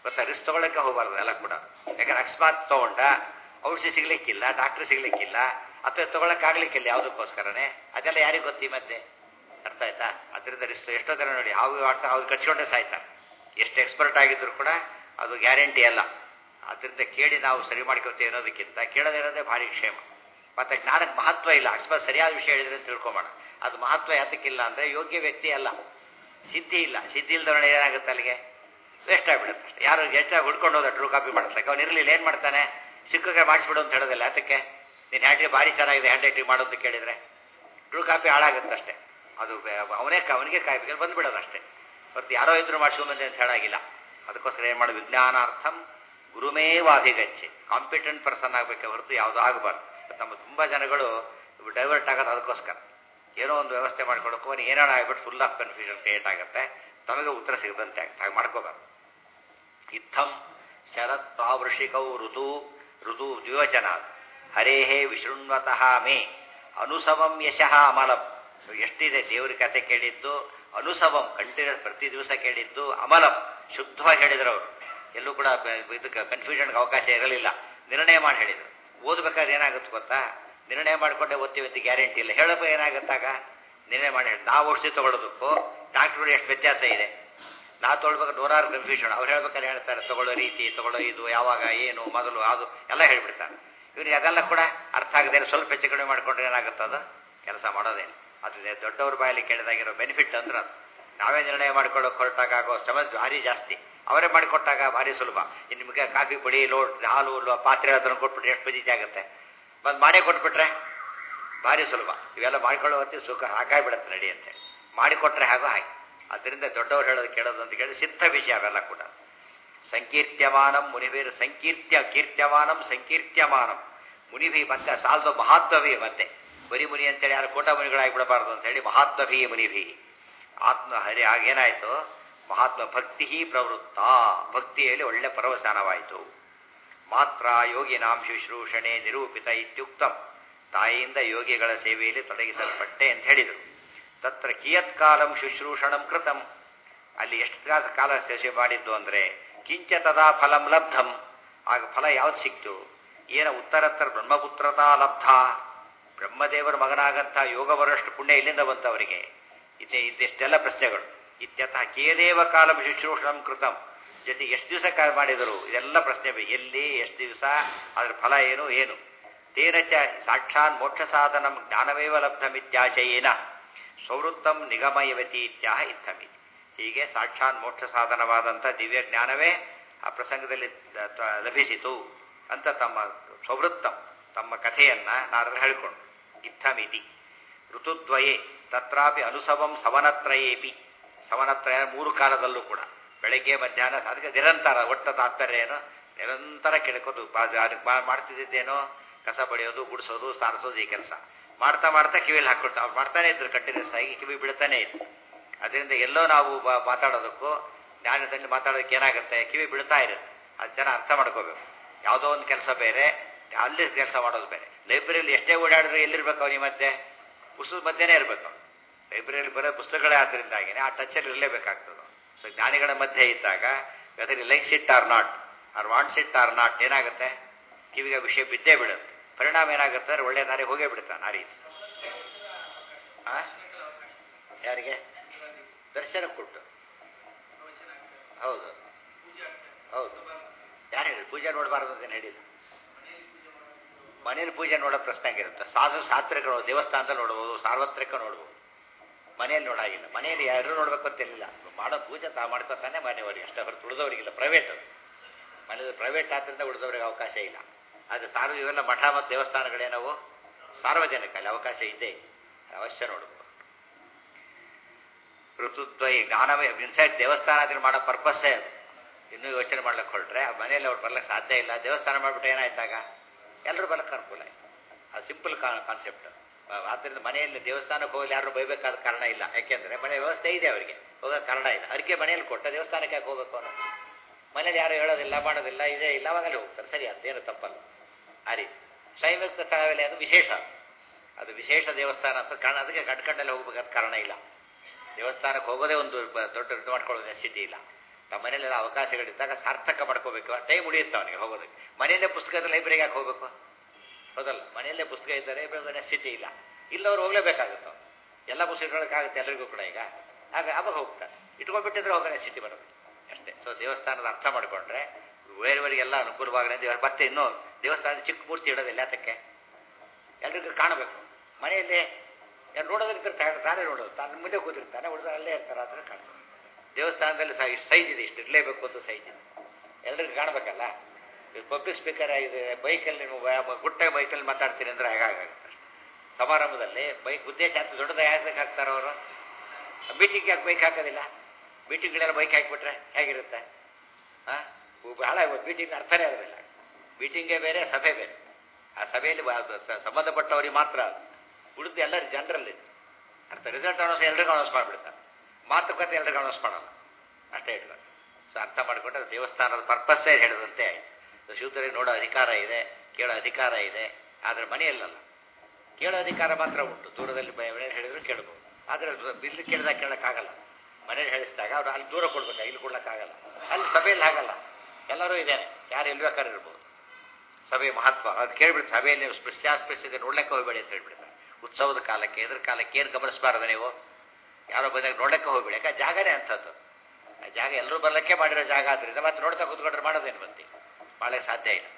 ಗೊತ್ತಾ ರಿಸ್ಕ್ ತಗೊಳಕ್ಕೆ ಹೋಗಬಾರ್ದು ಎಲ್ಲ ಕೂಡ ಯಾಕಂದ್ರೆ ಅಕಸ್ಮಾತ್ ತಗೊಂಡ ಔಷಧಿ ಸಿಗ್ಲಿಕ್ಕಿಲ್ಲ ಡಾಕ್ಟರ್ ಸಿಗ್ಲಿಕ್ಕಿಲ್ಲ ಅಥವಾ ತಗೊಳಕ್ಕಾಗ್ಲಿಕ್ಕಿಲ್ಲ ಯಾವುದಕ್ಕೋಸ್ಕರನೇ ಅದೆಲ್ಲ ಯಾರಿಗೆ ಗೊತ್ತಿ ಮತ್ತೆ ಅರ್ಥ ಆಯ್ತಾ ಅದರಿಂದ ರಿಸ್ಕ್ ಎಷ್ಟೋ ಜನ ನೋಡಿ ಹಾವು ಆಡ್ಸ ಅವ್ರು ಕಚ್ಕೊಂಡೇ ಸಾಯ್ತಾರೆ ಎಷ್ಟು ಎಕ್ಸ್ಪರ್ಟ್ ಆಗಿದ್ರು ಕೂಡ ಅದು ಗ್ಯಾರಂಟಿ ಅಲ್ಲ ಅದರಿಂದ ಕೇಳಿ ನಾವು ಸರಿ ಮಾಡ್ಕೊಳ್ತೇವೆ ಅನ್ನೋದಕ್ಕಿಂತ ಕೇಳದಿರೋದೇ ಭಾರಿ ಕ್ಷೇಮ ಮತ್ತೆ ಜ್ಞಾನಕ್ಕೆ ಮಹತ್ವ ಇಲ್ಲ ಅಕಸ್ಮಾತ್ ಸರಿಯಾದ ವಿಷಯ ಹೇಳಿದ್ರೆ ಅಂತ ತಿಳ್ಕೊಂಬೋಣ ಅದು ಮಹತ್ವ ಯಾತಕ್ಕಿಲ್ಲ ಅಂದ್ರೆ ಯೋಗ್ಯ ವ್ಯಕ್ತಿ ಅಲ್ಲ ಸಿದ್ಧಿ ಇಲ್ಲ ಸಿದ್ಧಿ ಇಲ್ದವಣ ಏನಾಗುತ್ತೆ ಅಲ್ಲಿಗೆ ವೇಸ್ಟ್ ಆಗಿಬಿಡುತ್ತೆ ಅಷ್ಟೇ ಯಾರು ಹೆಚ್ಚಾಗಿ ಹುಡ್ಕೊಂಡು ಹೋದ ಟ್ರೂ ಕಾಪಿ ಮಾಡಿಸ್ಲಕ್ಕೆ ಅವ್ನು ಇರಲಿಲ್ಲ ಏನು ಮಾಡ್ತಾನೆ ಸಿಕ್ಕಗೆ ಮಾಡಿಸ್ಬಿಡು ಅಂತ ಹೇಳೋದಿಲ್ಲ ಯಾತಕ್ಕೆ ನೀನು ಹ್ಯಾಂಡ್ ಭಾರಿ ಚೆನ್ನಾಗಿದೆ ಹ್ಯಾಂಡ್ ರೈಟಿಂಗ್ ಮಾಡೋದು ಕೇಳಿದ್ರೆ ಟ್ರೂ ಕಾಪಿ ಹಾಳಾಗುತ್ತೆ ಅಷ್ಟೇ ಅದು ಅವನೇ ಅವನಿಗೆ ಕಾಯ್ಬೇಕು ಬಂದ್ಬಿಡೋದು ಅಷ್ಟೇ ಹೊರತು ಯಾರೋ ಇದ್ರು ಮಾಡಿಸ್ಕೊಂಬಂದೆ ಅಂತ ಹೇಳಾಗಿಲ್ಲ ಅದಕ್ಕೋಸ್ಕರ ಏನು ಮಾಡೋದು ವಿಜ್ಞಾನಾರ್ಥಂ ಗುರುಮೇವಾಭಿಗಚ್ಚೆ ಕಾಂಪಿಟೆಂಟ್ ಪರ್ಸನ್ ಆಗಬೇಕೆ ಹೊರತು ಯಾವುದೂ ಆಗಬಾರ್ದು ನಮ್ಮ ತುಂಬ ಜನಗಳು ಡೈವರ್ಟ್ ಆಗೋದು ಅದಕ್ಕೋಸ್ಕರ ಏನೋ ಒಂದು ವ್ಯವಸ್ಥೆ ಮಾಡ್ಕೊಡೋಕೆ ಅವನು ಏನೋ ಆಗ್ಬಿಟ್ಟು ಫುಲ್ ಆಫ್ ಕನ್ಫ್ಯೂಷನ್ ಕ್ರಿಯೇಟ್ ಆಗುತ್ತೆ ತಮಗೆ ಉತ್ತರ ಸಿಗದಂತೆ ಆಗುತ್ತೆ ಹಾಗೆ ಮಾಡ್ಕೋಬಾರ್ದು ಇತ್ತಂ ಶರತ್ ಪ್ರಾವೃಷಿಕೌ ಋತು ಋತು ದ್ವಿವಚನ ಹರೇಹೇ ವಿಶೃಣ್ವತಃ ಮೇ ಅನುಸವಂ ಯಶಃ ಅಮಲಂ ಎಷ್ಟಿದೆ ದೇವ್ರ ಕಥೆ ಕೇಳಿದ್ದು ಅನುಸವಂ ಕಂಟಿನ್ಯೂಸ್ ಪ್ರತಿ ದಿವಸ ಕೇಳಿದ್ದು ಅಮಲಂ ಶುದ್ಧವಾಗಿ ಹೇಳಿದ್ರು ಅವರು ಎಲ್ಲೂ ಕೂಡ ಇದಕ್ಕೆ ಕನ್ಫ್ಯೂಷನ್ಗೆ ಅವಕಾಶ ಇರಲಿಲ್ಲ ನಿರ್ಣಯ ಮಾಡಿ ಹೇಳಿದರು ಓದ್ಬೇಕಾದ್ರೆ ಏನಾಗುತ್ತೆ ಗೊತ್ತಾ ನಿರ್ಣಯ ಮಾಡಿಕೊಂಡೆ ಓದ್ತೀವಿ ಅಂತ ಗ್ಯಾರಂಟಿ ಇಲ್ಲ ಹೇಳಪ್ಪ ಏನಾಗುತ್ತಾಗ ನಿರ್ಣಯ ಮಾಡಿ ಹೇಳಿ ನಾವು ಔಷಧಿ ತಗೊಳ್ಳೋದಕ್ಕೂ ಡಾಕ್ಟ್ರುಗಳು ಎಷ್ಟು ವ್ಯತ್ಯಾಸ ಇದೆ ನಾವು ತೊಗೊಳ್ಬೇಕಾದ್ರೆ ನೂರಾರು ಕನ್ಫ್ಯೂಷನ್ ಅವ್ರು ಹೇಳ್ಬೇಕಾದ್ರೆ ಹೇಳ್ತಾರೆ ತಗೊಳ್ಳೋ ರೀತಿ ತಗೊಳ್ಳೋ ಇದು ಯಾವಾಗ ಏನು ಮೊದಲು ಅದು ಎಲ್ಲ ಹೇಳ್ಬಿಡ್ತಾರೆ ಇವನಿಗೆ ಅದೆಲ್ಲ ಕೂಡ ಅರ್ಥ ಆಗದೆ ಸ್ವಲ್ಪ ಹೆಚ್ಚು ಕಡಿಮೆ ಮಾಡ್ಕೊಂಡ್ರೆ ಏನಾಗುತ್ತೆ ಅದು ಕೆಲಸ ಮಾಡೋದೇನು ಅದು ದೊಡ್ಡವ್ರ ಬಾಯಲ್ಲಿ ಕೇಳಿದಾಗಿರೋ ಬೆನಿಫಿಟ್ ಅಂದ್ರೆ ಅದು ನಾವೇ ನಿರ್ಣಯ ಮಾಡ್ಕೊಳ್ಳೋಕೆ ಹೊರಟಾಗ ಆಗೋ ಸಮಸ್ಯೆ ಭಾರಿ ಜಾಸ್ತಿ ಅವರೇ ಮಾಡಿಕೊಟ್ಟಾಗ ಭಾರಿ ಸುಲಭ ಇನ್ನು ನಿಮಗೆ ಕಾಫಿ ಪುಡಿ ಲೋಟ್ ಹಾಲು ಪಾತ್ರೆ ಅದನ್ನು ಕೊಟ್ಬಿಟ್ರೆ ಎಷ್ಟು ಬಜೀತಿ ಆಗುತ್ತೆ ಬಂದು ಮಾಡೇ ಕೊಟ್ಬಿಟ್ರೆ ಭಾರಿ ಸುಲಭ ಇವೆಲ್ಲ ಮಾಡ್ಕೊಳ್ಳೋ ಹೊತ್ತಿ ಸುಖ ಹಾಕಾಗ್ಬಿಡುತ್ತೆ ನಡಿ ಅಂತ ಮಾಡಿಕೊಟ್ರೆ ಹಾಗೋ ಹಾಗೆ ಅದರಿಂದ ದೊಡ್ಡವ್ರು ಹೇಳೋದು ಕೇಳೋದು ಅಂತ ಕೇಳಿ ಸಿದ್ಧ ವಿಷಯ ಅವೆಲ್ಲ ಕೂಡ ಸಂಕೀರ್ತ್ಯಮಾನಂ ಮುನಿವೀರ್ ಸಂಕೀರ್ತ್ಯ ಕೀರ್ತ್ಯಮಾನಂ ಸಂಕೀರ್ತ್ಯಮಾನಂ ಮುನಿಭಿ ಮತ್ತೆ ಸಾಲ್ದು ಮಹಾತ್ಮವಿ ಮತ್ತೆ ಬರೀ ಮುನಿ ಅಂತೇಳಿ ಯಾರು ಕೋಟ ಮುನಿಗಳಾಗಿಬಿಡಬಾರ್ದು ಅಂತ ಹೇಳಿ ಮಹಾತ್ಮಭಿ ಮುನಿಭಿ ಆತ್ಮ ಹರಿ ಆಗೇನಾಯ್ತು ಮಹಾತ್ಮ ಭಕ್ತಿ ಪ್ರವೃತ್ತ ಭಕ್ತಿಯಲ್ಲಿ ಒಳ್ಳೆ ಪರವಸಾನವಾಯಿತು ಮಾತ್ರ ಯೋಗಿನಾಂ ಶುಶ್ರೂಷಣೆ ನಿರೂಪಿತ ಇತ್ಯುಕ್ತಂ ತಾಯಿಯಿಂದ ಯೋಗಿಗಳ ಸೇವೆಯಲ್ಲಿ ತೊಡಗಿಸಲ್ಪಟ್ಟೆ ಅಂತ ಹೇಳಿದರು ತತ್ರ ಕಿಯತ್ಕಾಲಂ ಶುಶ್ರೂಷಣಂ ಕೃತಂ ಅಲ್ಲಿ ಎಷ್ಟು ಕಾಲ ಸೇವೆ ಮಾಡಿದ್ದು ಅಂದ್ರೆ ಕಿಂಚ ತದಾ ಫಲಂ ಲಬ್ಧಂ ಆಗ ಫಲ ಯಾವ್ದು ಸಿಕ್ತು ಏನ ಉತ್ತರತ್ತರ ಬ್ರಹ್ಮಪುತ್ರತಾ ಲಬ್ಧ ಬ್ರಹ್ಮದೇವರ ಮಗನಾಗಂಥ ಯೋಗ ಬರೋಷ್ಟು ಪುಣ್ಯ ಇಲ್ಲಿಂದ ಬಂತು ಅವರಿಗೆ ಇದೇ ಇದಿಷ್ಟೆಲ್ಲ ಪ್ರಶ್ನೆಗಳು ಇತ್ಯತಃ ಕೇದೇವ ಕಾಲಂ ಶುಶ್ರೂಷಣಂ ಕೃತಂ ಜೊತೆ ಎಷ್ಟು ದಿವಸ ಕಾಲ ಮಾಡಿದರು ಇದೆಲ್ಲ ಪ್ರಶ್ನೆ ಎಲ್ಲಿ ಎಷ್ಟು ದಿವಸ ಅದರ ಫಲ ಏನು ಏನು ತೇನ ಚ ಸಾಕ್ಷಾನ್ ಮೋಕ್ಷ ಸಾಧನಂ ಜ್ಞಾನಮೇವ ಲಬ್ಧಮಿತ್ಯಾಶಯೇನ ಸ್ವವೃತ್ತಂ ನಿಗಮಯವತಿ ಇತ್ಯಾಹ ಇತ್ತಮಿತಿ ಹೀಗೆ ಸಾಕ್ಷಾತ್ ಮೋಕ್ಷ ಸಾಧನವಾದಂಥ ದಿವ್ಯ ಜ್ಞಾನವೇ ಆ ಪ್ರಸಂಗದಲ್ಲಿ ಲಭಿಸಿತು ಅಂತ ತಮ್ಮ ಸ್ವವೃತ್ತಂ ತಮ್ಮ ಕಥೆಯನ್ನ ನಾರದರು ಹೇಳಿಕೊಂಡು ಇತ್ತಮಿತಿ ಋತುದ್ವಯೇ ತತ್ರಾಪಿ ಅನುಸವಂ ಸವನತ್ರಯೇಪಿ ಸವನತ್ರಯ ಮೂರು ಕಾಲದಲ್ಲೂ ಕೂಡ ಬೆಳಗ್ಗೆ ಮಧ್ಯಾಹ್ನ ಅದಕ್ಕೆ ನಿರಂತರ ಒಟ್ಟ ತಾತ್ಪರ್ಯ ಏನು ನಿರಂತರ ಕೇಳ್ಕೊಂಡು ಮಾಡ್ತಿದ್ದೇನೋ ಕಸ ಬಡಿಯೋದು ಗುಡಿಸೋದು ಸಾರಿಸೋದು ಈ ಕೆಲಸ ಮಾಡ್ತಾ ಮಾಡ್ತಾ ಕಿವಿಯಲ್ಲಿ ಹಾಕೊಳ್ತಾ ಅವ್ರು ಮಾಡ್ತಾನೆ ಇದ್ರು ಕಂಟಿನ್ಯೂಸ್ ಆಗಿ ಕಿವಿ ಬಿಡ್ತಾನೆ ಇತ್ತು ಅದರಿಂದ ಎಲ್ಲೋ ನಾವು ಮಾತಾಡೋದಕ್ಕೂ ಜ್ಞಾನದಲ್ಲಿ ಮಾತಾಡೋದಕ್ಕೆ ಏನಾಗುತ್ತೆ ಕಿವಿ ಬಿಡ್ತಾ ಇರುತ್ತೆ ಅದು ಜನ ಅರ್ಥ ಮಾಡ್ಕೋಬೇಕು ಯಾವುದೋ ಒಂದು ಕೆಲಸ ಬೇರೆ ಅಲ್ಲಿ ಕೆಲಸ ಮಾಡೋದು ಬೇರೆ ಲೈಬ್ರರಿಯಲ್ಲಿ ಎಷ್ಟೇ ಓಡಾಡಿದ್ರು ಎಲ್ಲಿರ್ಬೇಕು ಅವನಿ ಮಧ್ಯೆ ಪುಸ್ತಕದ ಮಧ್ಯೆನೇ ಇರಬೇಕು ಲೈಬ್ರರಿಯಲ್ಲಿ ಬರೋ ಪುಸ್ತಕಗಳೇ ಆದ್ದರಿಂದಾಗಿನೇ ಆ ಟಚಲ್ಲಿ ಇರಲೇಬೇಕಾಗ್ತದೆ ಸೊ ಜ್ಞಾನಿಗಳ ಮಧ್ಯೆ ಇದ್ದಾಗ whether like sit or not or want sit or not ಏನಾಗುತ್ತೆ ಕಿವಿಗೆ ವಿಷಯ ಬಿದ್ದೇ ಬಿಡುತ್ತೆ ಪರಿಣಾಮ ಏನಾಗುತ್ತೆ ಅಂದ್ರೆ ಒಳ್ಳೆ ದಾರಿ ಹೋಗೇ ಬಿಡ್ತಾನೆ ಆ ರೀತಿ ಯಾರಿಗೆ ದರ್ಶನ ಕೊಟ್ಟು ಹೌದು ಹೌದು ಯಾರು ಹೇಳಿ ಪೂಜೆ ನೋಡಬಾರ್ದು ಅಂತ ಹೇಳಿಲ್ಲ ಮನೇಲಿ ಪೂಜೆ ನೋಡೋ ಪ್ರಶ್ನೆ ಆಗಿರುತ್ತೆ ಸಾಧು ಸಾತ್ವಿಕ ದೇವಸ್ಥಾನದಲ್ಲಿ ನೋಡ್ಬೋದು ಸಾರ್ವತ್ರಿಕ ನೋಡ್ಬೋದು ಮನೆಯಲ್ಲಿ ನೋಡಾಗಿಲ್ಲ ಮನೆಯಲ್ಲಿ ಯಾರು ನೋಡ್ಬೇಕು ಅಂತಿರಲಿಲ್ಲ ಮಾಡೋ ಪೂಜೆ ತಾ ಮಾಡ್ಕೊತಾನೆ ಮನೆಯವರಿಗೆ ಅಷ್ಟೇ ಹೊರತು ಉಳಿದವರಿಗಿಲ್ಲ ಪ್ರೈವೇಟ್ ಅದು ಮನೇಲಿ ಪ್ರೈವೇಟ್ ಆದ್ರಿಂದ ಉಳಿದವರಿಗೆ ಅವಕಾಶ ಇಲ್ಲ ಅದು ಸಾರ್ವ ಇವೆಲ್ಲ ಮಠ ಮತ್ತು ದೇವಸ್ಥಾನಗಳೇನವು ಸಾರ್ವಜನಿಕ ಅಲ್ಲಿ ಅವಕಾಶ ಇದ್ದೇ ಅವಶ್ಯ ನೋಡ್ಬೋದು ಋತುದ್ವಯ ಜ್ಞಾನವೇ ಇನ್ಸೈಡ್ ದೇವಸ್ಥಾನ ಮಾಡೋ ಪರ್ಪಸ್ಸೇ ಅದು ಇನ್ನೂ ಯೋಚನೆ ಮಾಡ್ಲಿಕ್ಕೆ ಹೊರಟ್ರೆ ಮನೆಯಲ್ಲಿ ಅವ್ರು ಬರ್ಲಿಕ್ಕೆ ಸಾಧ್ಯ ಇಲ್ಲ ದೇವಸ್ಥಾನ ಮಾಡ್ಬಿಟ್ಟು ಏನಾಯ್ತಾಗ ಎಲ್ಲರೂ ಬರ್ಲಿಕ್ಕೆ ಅನುಕೂಲ ಆಯ್ತು ಅದು ಸಿಂಪಲ್ ಕಾನ್ಸೆಪ್ಟ್ ಆದ್ದರಿಂದ ಮನೆಯಲ್ಲಿ ದೇವಸ್ಥಾನಕ್ಕೆ ಹೋಗಲಿ ಯಾರು ಬೈಬೇಕಾದ ಕಾರಣ ಇಲ್ಲ ಯಾಕೆಂದ್ರೆ ಮನೆ ವ್ಯವಸ್ಥೆ ಇದೆ ಅವರಿಗೆ ಹೋಗೋ ಕಾರಣ ಇಲ್ಲ ಅದಕ್ಕೆ ಮನೆಯಲ್ಲಿ ಕೊಟ್ಟ ದೇವಸ್ಥಾನಕ್ಕೆ ಯಾಕೆ ಹೋಗ್ಬೇಕು ಅವನು ಮನೇಲಿ ಯಾರು ಹೇಳೋದಿಲ್ಲ ಮಾಡೋದಿಲ್ಲ ಇದೇ ಇಲ್ಲ ಅವಾಗಲೇ ಹೋಗ್ತಾರೆ ಸರಿ ಅದೇನು ತಪ್ಪಲ್ಲ ಆ ರೀತಿ ಶೈವಕ್ತ ಸ್ಥಳವೆಲೆ ಅದು ವಿಶೇಷ ಅದು ವಿಶೇಷ ದೇವಸ್ಥಾನ ಅಂತ ಕಾರಣ ಅದಕ್ಕೆ ಕಟ್ಕಂಡಲ್ಲಿ ಹೋಗ್ಬೇಕಾದ ಕಾರಣ ಇಲ್ಲ ದೇವಸ್ಥಾನಕ್ಕೆ ಹೋಗೋದೇ ಒಂದು ದೊಡ್ಡ ಇದು ಮಾಡ್ಕೊಳ್ಳೋ ನೆಸಿಟಿ ಇಲ್ಲ ತಮ್ಮ ಮನೇಲೆಲ್ಲ ಅವಕಾಶಗಳಿದ್ದಾಗ ಸಾರ್ಥಕ ಮಾಡ್ಕೋಬೇಕು ಟೈಮ್ ಉಳಿಯುತ್ತೆ ಅವನಿಗೆ ಹೋಗೋದಕ್ಕೆ ಮನೆಯಲ್ಲೇ ಪುಸ್ತಕದ ಲೈಬ್ರರಿಗೆ ಯಾಕೆ ಹೋಗಬೇಕು ಹೌದಲ್ಲ ಮನೆಯಲ್ಲೇ ಪುಸ್ತಕ ಇದ್ದಾರೆ ನೆಸಿಟಿ ಇಲ್ಲ ಇಲ್ಲವ್ರು ಹೋಗ್ಲೇಬೇಕಾಗುತ್ತೆ ಅವ್ನು. ಎಲ್ಲ ಪುಸ್ತಕ ಇಟ್ಕೊಳ್ಳೋಕ್ಕಾಗುತ್ತೆ ಎಲ್ಲರಿಗೂ ಕೂಡ ಈಗ ಆಗ ಅವಾಗ ಹೋಗ್ತಾರೆ ಇಟ್ಕೊಂಡ್ಬಿಟ್ಟಿದ್ರೆ ಹೋಗೋ ನೆಸಿಟಿ ಬರೋದು ಅಷ್ಟೇ ಸೊ ದೇವಸ್ಥಾನದ ಅರ್ಥ ಮಾಡಿಕೊಂಡ್ರೆ ಬೇರೆಯವರಿಗೆಲ್ಲ ಅನುಕೂಲವಾಗಲಿ ದೇವ ಮತ್ತೆ ಇನ್ನೂ ದೇವಸ್ಥಾನದ ಚಿಕ್ಕ ಮೂರ್ತಿ ಇಡೋದಿಲ್ಲ ಯಾತಕ್ಕೆ ಎಲ್ರಿಗೂ ಕಾಣಬೇಕು ಮನೆಯಲ್ಲಿ ಯಾರು ನೋಡೋದಿರ್ತಾರೆ ತಾನೇ ನೋಡೋದು ತಾನು ಮುಂದೆ ಕೂತಿರ್ತಾನೆ ಉಳಿದ್ರೆ ಅಲ್ಲೇ ಇರ್ತಾರೆ ಅದನ್ನ ಕಾಣಿಸೋದು ದೇವಸ್ಥಾನದಲ್ಲಿ ಸಹ ಇಷ್ಟು ಸೈಜ್ ಇದೆ ಇಷ್ಟು ಇರಲೇಬೇಕು ಅಂತ ಸೈಜ್ ಇದೆ ಎಲ್ರಿಗೂ ಕಾಣಬೇಕಲ್ಲ ಪಬ್ಲಿಕ್ ಸ್ಪೀಕರ್ ಇದೆ ಬೈಕಲ್ಲಿ ನೀವು ಬ- ಗುಟ್ಟ ಬೈಕಲ್ಲಿ ಮಾತಾಡ್ತೀನಿ ಅಂದ್ರೆ ಹೇಗಾಗುತ್ತೆ ಸಮಾರಂಭದಲ್ಲಿ ಬೈಕ್ ಉದ್ದೇಶ ಅಂತ ದೊಡ್ಡದ ಯಾಕೆ ಹಾಕ್ತಾರೆ ಅವರು ಮೀಟಿಂಗ್ ಯಾಕೆ ಬೈಕ್ ಹಾಕೋದಿಲ್ಲ ಮೀಟಿಂಗ್ಗಳೆಲ್ಲ ಬೈಕ್ ಹಾಕಿಬಿಟ್ರೆ ಹೇಗಿರುತ್ತೆ ಹಾಂ ಬಹಳ ಮೀಟಿಂಗ್ ಅರ್ಥನೇ ಆಗೋದಿಲ್ಲ ಮೀಟಿಂಗೇ ಬೇರೆ ಸಭೆ ಬೇರೆ ಆ ಸಭೆಯಲ್ಲಿ ಬ- ಅದು ಸ- ಸಂಬಂಧಪಟ್ಟವರಿಗೆ ಮಾತ್ರ ಉಳಿದು ಎಲ್ಲರೂ ಜನರಲ್ಲಿ ಅರ್ಥ ರಿಸಲ್ಟ್ ಅನೌನ್ಸ್ ಎಲ್ರಿಗೂ ಅನೌನ್ಸ್ ಮಾಡಿಬಿಡ್ತಾರೆ ಮಾತುಕತೆ ಎಲ್ರಿಗೂ ಅನೌನ್ಸ್ ಮಾಡಲ್ಲ ಅಷ್ಟೇ ಇಡ್ತಾರೆ ಸೊ ಅರ್ಥ ಮಾಡಿಕೊಂಡ್ರೆ ಅದು ದೇವಸ್ಥಾನದ ಪರ್ಪಸ್ಸೇ ಹೇಳಿದಂತೆ ಆಯಿತು ಶಿವತರಿಗೆ ನೋಡೋ ಅಧಿಕಾರ ಇದೆ ಕೇಳೋ ಅಧಿಕಾರ ಇದೆ ಆದರೆ ಮನೆಯಲ್ಲಲ್ಲ ಕೇಳೋ ಅಧಿಕಾರ ಮಾತ್ರ ಉಂಟು ದೂರದಲ್ಲಿ ಬ- ಮನೇಲಿ ಹೇಳಿದ್ರು ಕೇಳ್ಬೋದು ಆದರೆ ಇಲ್ಲಿ ಕೇಳಿದಾಗ ಕೇಳೋಕ್ಕಾಗಲ್ಲ ಮನೇಲಿ ಹೇಳಿಸಿದಾಗ ಅವ್ರು ಅಲ್ಲಿ ದೂರ ಕೊಡ್ಬೇಕು ಇಲ್ಲಿ ಕೊಡ್ಲಿಕ್ಕಾಗಲ್ಲ ಅಲ್ಲಿ ಸಭೆಯಲ್ಲಿ ಹಾಗಲ್ಲ ಎಲ್ಲರೂ ಇದ್ದೇನೆ ಯಾರು ಎಲ್ಲಿ ಬೇಕಾದ್ರೂ ಇರ್ಬೋದು ಸಭೆ ಮಹತ್ವ ಅದು ಕೇಳ್ಬಿಟ್ಟು ಸಭೆಯಲ್ಲಿ ನೀವು ಸ್ಪೃಶ್ಯಾಸ್ಪೃಶ್ಯತೆ ನೋಡ್ಲಿಕ್ಕೆ ಹೋಗಬೇಡಿ ಅಂತ ಹೇಳ್ಬಿಡ್ತಾರೆ ಉತ್ಸವದ ಕಾಲಕ್ಕೆ ಎದ್ರ ಕಾಲಕ್ಕೆ ಏನು ಗಮನಿಸಬಾರ್ದು ನೀವು ಯಾರೋ ಬಂದಾಗ ನೋಡ್ಲಿಕ್ಕೆ ಹೋಗ್ಬೇಡಿ ಯಾಕೆ ಜಾಗನೇ ಅಂಥದ್ದು ಆ ಜಾಗ ಎಲ್ಲರೂ ಬರ್ಲಿಕ್ಕೆ ಮಾಡಿರೋ ಜಾಗ ಆದ್ರಿಂದ ಮತ್ತೆ ನೋಡ್ತಾ ಕೂತ್ಕೊಂಡ್ರೆ ಮಾಡೋದೇನು ಬಂತಿ ಮಾಡಕ್ಕೆ ಸಾಧ್ಯ ಇಲ್ಲ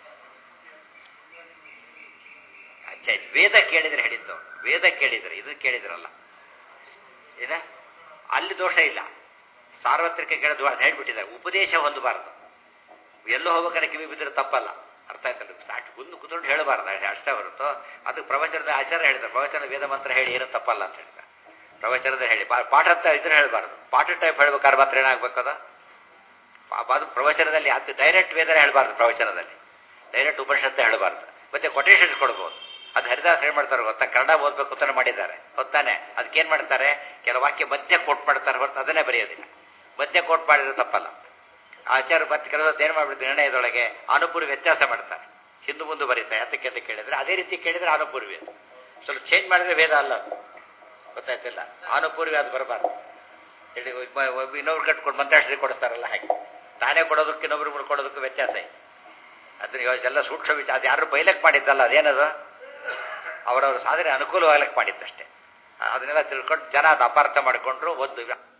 ಅಚ್ಚ ವೇದ ಕೇಳಿದ್ರೆ ಹೇಳಿದ್ದು ವೇದ ಕೇಳಿದ್ರೆ ಇದು ಕೇಳಿದ್ರಲ್ಲ ಏನ ಅಲ್ಲಿ ದೋಷ ಇಲ್ಲ ಸಾರ್ವತ್ರಿಕ ಕೇಳೋದು ಅಂತ ಹೇಳ್ಬಿಟ್ಟಿದ್ದಾರೆ ಉಪದೇಶ ಹೊಂದಬಾರದು ಎಲ್ಲೋ ಹೋಗ್ಬೇಕಾದ್ರೆ ಕಿವಿ ಬಿದ್ದರೆ ತಪ್ಪಲ್ಲ ಅರ್ಥ ಆಯ್ತಲ್ಲ ಸಾಕು ಮುಂದೆ ಕೂತ್ಕೊಂಡು ಹೇಳಬಾರ್ದು ಅಷ್ಟೇ ಹೊರತು ಅದು ಪ್ರವಚನದ ಆಚಾರ್ಯ ಹೇಳಿದ್ದಾರೆ ಪ್ರವಚನ ವೇದ ಮಂತ್ರ ಹೇಳಿ ಏನು ತಪ್ಪಲ್ಲ ಅಂತ ಹೇಳಿದ್ದಾರೆ ಪ್ರವಚನದ ಹೇಳಿ ಪಾ- ಪಾಠ ಅಂತ ಇದ್ರೆ ಹೇಳಬಾರ್ದು ಪಾಠ ಟೈಪ್ ಹೇಳ್ಬೇಕಾದ್ರೆ ಮಾತ್ರ ಏನಾಗಬೇಕದ ಅದು ಪ್ರವಚನದಲ್ಲಿ ಅದು ಡೈರೆಕ್ಟ್ ವೇದನೆ ಹೇಳಬಾರ್ದು ಪ್ರವಚನದಲ್ಲಿ ಡೈರೆಕ್ಟ್ ಉಪನಿಷತ್ತು ಹೇಳಬಾರ್ದು ಮತ್ತೆ ಕೊಟೇಶನ್ಸ್ ಕೊಡ್ಬೋದು ಅದು ಹರಿದಾಸ್ ಏನ್ ಮಾಡ್ತಾರೆ ಗೊತ್ತಾ ಕನ್ನಡ ಓದ್ಬೇಕು ಅಂತಾನೆ ಮಾಡಿದ್ದಾರೆ ಗೊತ್ತಾನೆ ಅದಕ್ಕೆ ಏನ್ ಮಾಡ್ತಾರೆ ಕೆಲವು ವಾಕ್ಯ ಮಧ್ಯ ಕೋಟ್ ಮಾಡ್ತಾರೆ ಹೊರತು ಅದನ್ನೇ ಬರೆಯೋದಿಲ್ಲ ಮಧ್ಯ ಕೋಟ್ ಮಾಡಿದ್ರೆ ತಪ್ಪಲ್ಲ ಆಚಾರ ಮತ್ತೆ ಕೆಲವೊಂದು ಏನು ಮಾಡ್ಬಿಡ್ತಾರೆ ನಿರ್ಣಯದೊಳಗೆ ಅನುಪೂರ್ವ ವ್ಯತ್ಯಾಸ ಮಾಡ್ತಾರೆ ಹಿಂದೆ ಮುಂದೆ ಬರೀತಾರೆ ಯಾತಕ್ಕೆ ಅಂತ ಕೇಳಿದ್ರೆ ಅದೇ ರೀತಿ ಕೇಳಿದ್ರೆ ಅನುಪೂರ್ವಿ ಅದು ಸ್ವಲ್ಪ ಚೇಂಜ್ ಮಾಡಿದ್ರೆ ವೇದ ಅಲ್ಲ ಅದು. ಗೊತ್ತಾಯ್ತಿಲ್ಲ ಅನುಪೂರ್ವಿ ಅದು ಬರಬಾರ್ದು ಹೇಳಿ ಒಬ್ಬ- ಒಬ್ಬ ಇನ್ನೊಬ್ರು ಕಟ್ಕೊಂಡು ಮಂತ್ರಾಕ್ಷರಿ ಕೊಡಿಸ್ತಾರಲ್ಲ ಹಾಗೆ ತಾನೇ ಕೊಡೋದಕ್ಕೆ ಇನ್ನೊಬ್ರು ಕೊಡೋದಕ್ಕೂ ವ್ಯತ್ಯಾಸ ಇದೆ ಅದನ್ನ ಇವಾಗ ಎಲ್ಲ ಸೂಕ್ಷ್ಮ ವಿಚಾರ ಅದು ಯಾರು ಬೈಲಕ್ ಮಾಡಿದ್ದಲ್ಲ ಅದೇನದು ಅವರವ್ರ ಸಾಧನೆ ಅನುಕೂಲವಾಗ್ಲಕ್ಕೆ ಮಾಡಿದ್ದಷ್ಟೇ ಅದನ್ನೆಲ್ಲ ತಿಳ್ಕೊಂಡು ಜನ ಅದು ಅಪಾರ್ಥ ಮಾಡಿಕೊಂಡ್ರು ಒಂದು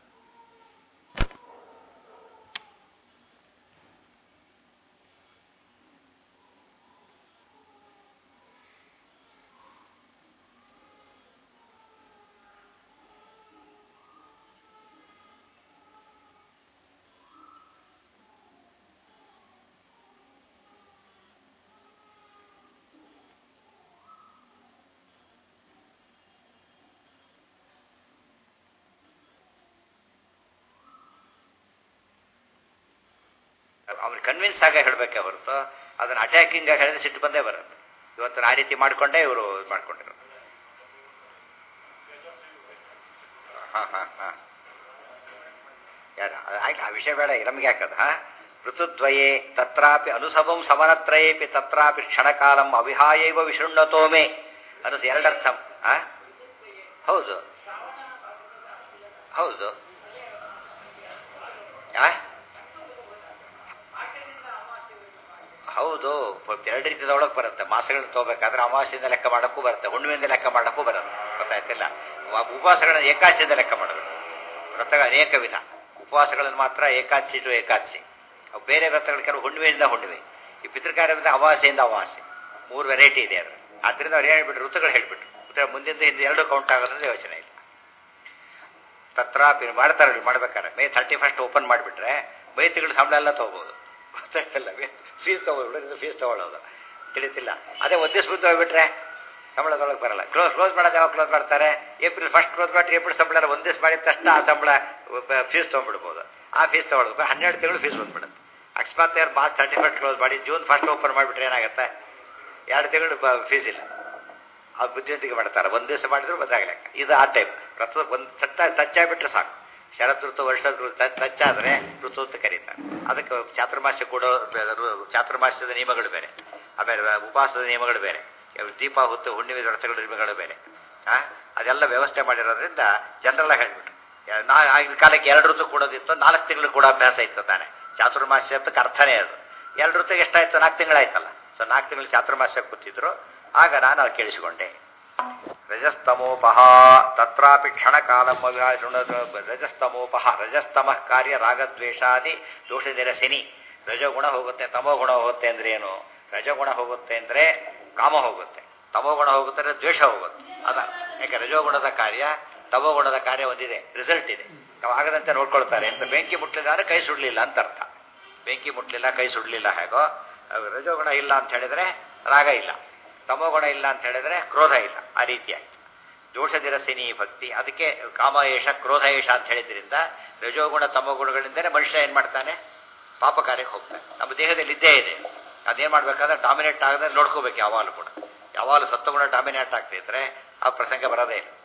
ಅವ್ರು ಕನ್ವಿನ್ಸ್ ಆಗ ಹೇಳಬೇಕೆ ಹೊರತು ಅದನ್ನ ಅಟ್ಯಾಕಿಂಗ್ ಆಗಿ ಹೇಳಿದ್ರೆ ಸಿಟ್ಟು ಬಂದೇ ಬರುತ್ತೆ ಇವತ್ತು ಆ ರೀತಿ ಮಾಡ್ಕೊಂಡೇ ಇವರು ಮಾಡ್ಕೊಂಡಿರೋದು ಹಾ ಹಾ ಹಾ ಯಾರ ಆಯ್ತು ಆ ವಿಷಯ ಬೇಡ ನಮ್ಗೆ ಯಾಕದ ಋತುದ್ವಯೇ ತತ್ರಾಪಿ ಅನುಸವಂ ಸಮನತ್ರಯೇಪಿ ತತ್ರಾಪಿ ಕ್ಷಣಕಾಲಂ ಅವಿಹಾಯೈವ ವಿಶೃಣ್ಣತೋಮೆ ಅನು ಎರಡರ್ಥ ಆ ಹೌದು ಹೌದು ಆ ಹೌದು ಎರಡು ರೀತಿಯ ಒಳಗೆ ಬರುತ್ತೆ ಮಾಸಗಳನ್ನ ತಗೋಬೇಕಾದ್ರೆ ಅಮಾವಾಸ್ಯೆಯಿಂದ ಲೆಕ್ಕ ಮಾಡಕ್ಕೂ ಬರುತ್ತೆ ಹುಣ್ಣಿಮೆಯಿಂದ ಲೆಕ್ಕ ಮಾಡಕ್ಕೂ ಬರುತ್ತೆ ಗೊತ್ತಾಯ್ತಿಲ್ಲ ವ- ಉಪವಾಸಗಳನ್ನ ಏಕಾದಶಿಯಿಂದ ಲೆಕ್ಕ ಮಾಡಬೇಕು ವ್ರತಗಳು ಅನೇಕ ವಿಧ ಉಪವಾಸಗಳನ್ನು ಮಾತ್ರ ಏಕಾದಶಿ ಟು ಏಕಾದಶಿ ಅವು ಬೇರೆ ವ್ರತಗಳು ಕೆಲವು ಹುಣ್ಣಿಮೆಯಿಂದ ಹುಣ್ಣಿಮೆ ಈ ಪಿತೃಕಾರ್ಯದಿಂದ ಅಮಾವಾಸ್ಯೆಯಿಂದ ಅಮಾವಾಸ್ಯೆ ಮೂರು ವೆರೈಟಿ ಇದೆ ಅದು ಆದ್ರಿಂದ ಅವ್ರು ಹೇಳ್ಬಿಟ್ರು ಋತುಗಳು ಹೇಳ್ಬಿಟ್ರು ಮತ್ತೆ ಮುಂದಿಂದ ಹಿಂದೆ ಎರಡು ಕೌಂಟ್ ಆಗೋದ್ರಿಂದ ಯೋಚನೆ ಇಲ್ಲ ತತ್ರಾಪಿ ಮಾಡ್ತಾರೆ ಮಾಡ್ಬೇಕಾರೆ ಮೇ ಥರ್ಟಿ ಫಸ್ಟ್ ಓಪನ್ ಮಾಡಿಬಿಟ್ರೆ ಮೈ ತಿಂಗಳು ಸಂಬಳ ಎಲ್ಲ ತಗೋಬಹುದು ಗೊತ್ತಾಯ್ತಲ್ಲ ಫೀಸ್ ತಗೊಳ್ಳೋದು ಫೀಸ್ ತಗೊಳ್ಳೋದು ತಿಳಿತಿಲ್ಲ ಅದೇ ಒಂದೇ ಸ್ಕೂಲ್ ಹೋಗ್ಬಿಟ್ರೆ ಸಂಬಳದೊಳಗೆ ಬರಲ್ಲ ಕ್ಲೋಸ್ ಕ್ಲೋಸ್ ಮಾಡೋದು ಯಾವಾಗ ಕ್ಲೋಸ್ ಮಾಡ್ತಾರೆ ಏಪ್ರಿಲ್ ಫಸ್ಟ್ ಕ್ಲೋಸ್ ಮಾಡಿ ಏಪ್ರಿಲ್ ಸಂಬಳ ಒಂದೇ ದಿವಸ ಮಾಡಿದ ತಕ್ಷಣ ಆ ಸಂಬಳ ಫೀಸ್ ತೊಗೊಂಡ್ಬಿಡ್ಬೋದು ಆ ಫೀಸ್ ತಗೊಳ್ಬೇಕು ಹನ್ನೆರಡು ತಿಂಗಳು ಫೀಸ್ ಬಂದ್ಬಿಡುತ್ತೆ ಅಕಸ್ಮಾತ್ ಯಾರು ಮಾರ್ಚ್ ತರ್ಟಿ ಫಸ್ಟ್ ಕ್ಲೋಸ್ ಮಾಡಿ ಜೂನ್ ಫಸ್ಟ್ ಓಪನ್ ಮಾಡಿಬಿಟ್ರೆ ಏನಾಗುತ್ತೆ ಎರಡು ತಿಂಗಳು ಫೀಸ್ ಇಲ್ಲ ಅದು ಬುದ್ಧಿವಂತಿಕೆ ಮಾಡ್ತಾರೆ ಒಂದ್ ದಿವಸ ಮಾಡಿದ್ರು ಗೊತ್ತಾಗ್ಲಿಕ್ಕೆ ಇದು ಆ ಟೈಪ್ ರಥದ ಒಂದು ತಟ್ಟ ಟಚ್ ಆಗಿಬಿಟ್ರೆ ಸಾಕು ಶರತ್ ಋತು ವರ್ಷ ಋತು ಟಚ್ ಆದ್ರೆ ಋತು ಅಂತ ಕರೀತಾರೆ ಅದಕ್ಕೆ ಚಾತುರ್ಮಾಸ್ಯ ಕೊಡೋ ಚಾತುರ್ಮಾಸ್ಯದ ನಿಯಮಗಳು ಬೇರೆ ಆಮೇಲೆ ಉಪವಾಸದ ನಿಯಮಗಳು ಬೇರೆ ದೀಪ ಹೊತ್ತು ಹುಣ್ಣಿಮೆ ವ್ರತಗಳ ನಿಯಮಗಳು ಬೇರೆ ಆ ಅದೆಲ್ಲ ವ್ಯವಸ್ಥೆ ಮಾಡಿರೋದ್ರಿಂದ ಜನರಲ್ಲ ಹೇಳ್ಬಿಟ್ರು ನಾ ಆಗಿನ ಕಾಲಕ್ಕೆ ಎರಡು ಋತು ಕೂಡೋದಿತ್ತು ನಾಲ್ಕು ತಿಂಗಳು ಕೂಡ ಅಭ್ಯಾಸ ಇತ್ತು ತಾನೆ ಚಾತುರ್ಮಾಸ್ಯ ಶಬ್ದಕ್ಕೆ ಅರ್ಥನೇ ಅದು ಎರಡು ಋತುಗೆ ಎಷ್ಟಾಯ್ತು ನಾಲ್ಕು ತಿಂಗಳಾಯ್ತಲ್ಲ ಸೊ ನಾಲ್ಕು ತಿಂಗಳು ಚಾತುರ್ಮಾಸ್ಯ ಕೂತಿದ್ರು ಆಗ ನಾನು ಅಲ್ಲಿ ಕೇಳಿಸಿಕೊಂಡೆ ರಜಸ್ತಮೋಪಹ ತತ್ರಾಪಿ ಕ್ಷಣಕಾಲ ರಜಸ್ತಮೋಪಹ ರಜಸ್ತಮ ಕಾರ್ಯ ರಾಗದ್ವೇಷಾದಿ ದೋಷ ನಿರಸಿನಿ ರಜಗುಣ ಹೋಗುತ್ತೆ ತಮೋಗುಣ ಹೋಗುತ್ತೆ ಅಂದ್ರೆ ಏನು ರಜಗುಣ ಹೋಗುತ್ತೆ ಅಂದ್ರೆ ಕಾಮ ಹೋಗುತ್ತೆ ತಮೋಗುಣ ಹೋಗುತ್ತೆ ಅಂದ್ರೆ ದ್ವೇಷ ಹೋಗುತ್ತೆ ಅದ ಯಾಕೆ ರಜೋಗುಣದ ಕಾರ್ಯ ತಮೋಗುಣದ ಕಾರ್ಯ ಒಂದಿದೆ ರಿಸಲ್ಟ್ ಇದೆ ನಾವು ಆಗದಂತೆ ನೋಡ್ಕೊಳ್ತಾರೆ ಅಂತ ಬೆಂಕಿ ಮುಟ್ಲಿಲ್ಲ ಅಂದ್ರೆ ಕೈ ಸುಡ್ಲಿಲ್ಲ ಅಂತ ಅರ್ಥ ಬೆಂಕಿ ಮುಟ್ಲಿಲ್ಲ ಕೈ ಸುಡ್ಲಿಲ್ಲ ಹೇಗೋ ಅಹ್ ರಜೋಗುಣ ಇಲ್ಲ ಅಂತ ಹೇಳಿದ್ರೆ ರಾಗ ಇಲ್ಲ ತಮೋಗುಣ ಇಲ್ಲ ಅಂತ ಹೇಳಿದ್ರೆ ಕ್ರೋಧ ಇಲ್ಲ ಆ ರೀತಿಯಾಗಿ ದೋಷ ನಿರಸಿನಿ ಭಕ್ತಿ ಅದಕ್ಕೆ ಕಾಮ ಏಷ ಕ್ರೋಧ ಏಷ ಅಂತ ಹೇಳಿದ್ರಿಂದ ರಜೋಗುಣ ತಮೋಗುಣಗಳಿಂದಲೇ ಮನುಷ್ಯ ಏನ್ ಮಾಡ್ತಾನೆ ಪಾಪ ಕಾರ್ಯಕ್ಕೆ ಹೋಗ್ತಾನೆ ನಮ್ಮ ದೇಹದಲ್ಲಿ ಇದ್ದೇ ಇದೆ ಅದೇನ್ ಮಾಡ್ಬೇಕಾದ್ರೆ ಡಾಮಿನೇಟ್ ಆಗದೆ ನೋಡ್ಕೋಬೇಕು ಯಾವಾಗಲೂ ಕೂಡ ಯಾವಾಗಲೂ ಸತ್ವಗುಣ ಡಾಮಿನೇಟ್ ಆಗ್ತಿದ್ರೆ ಆ ಪ್ರಸಂಗ ಬರೋದೇ ಇಲ್ಲ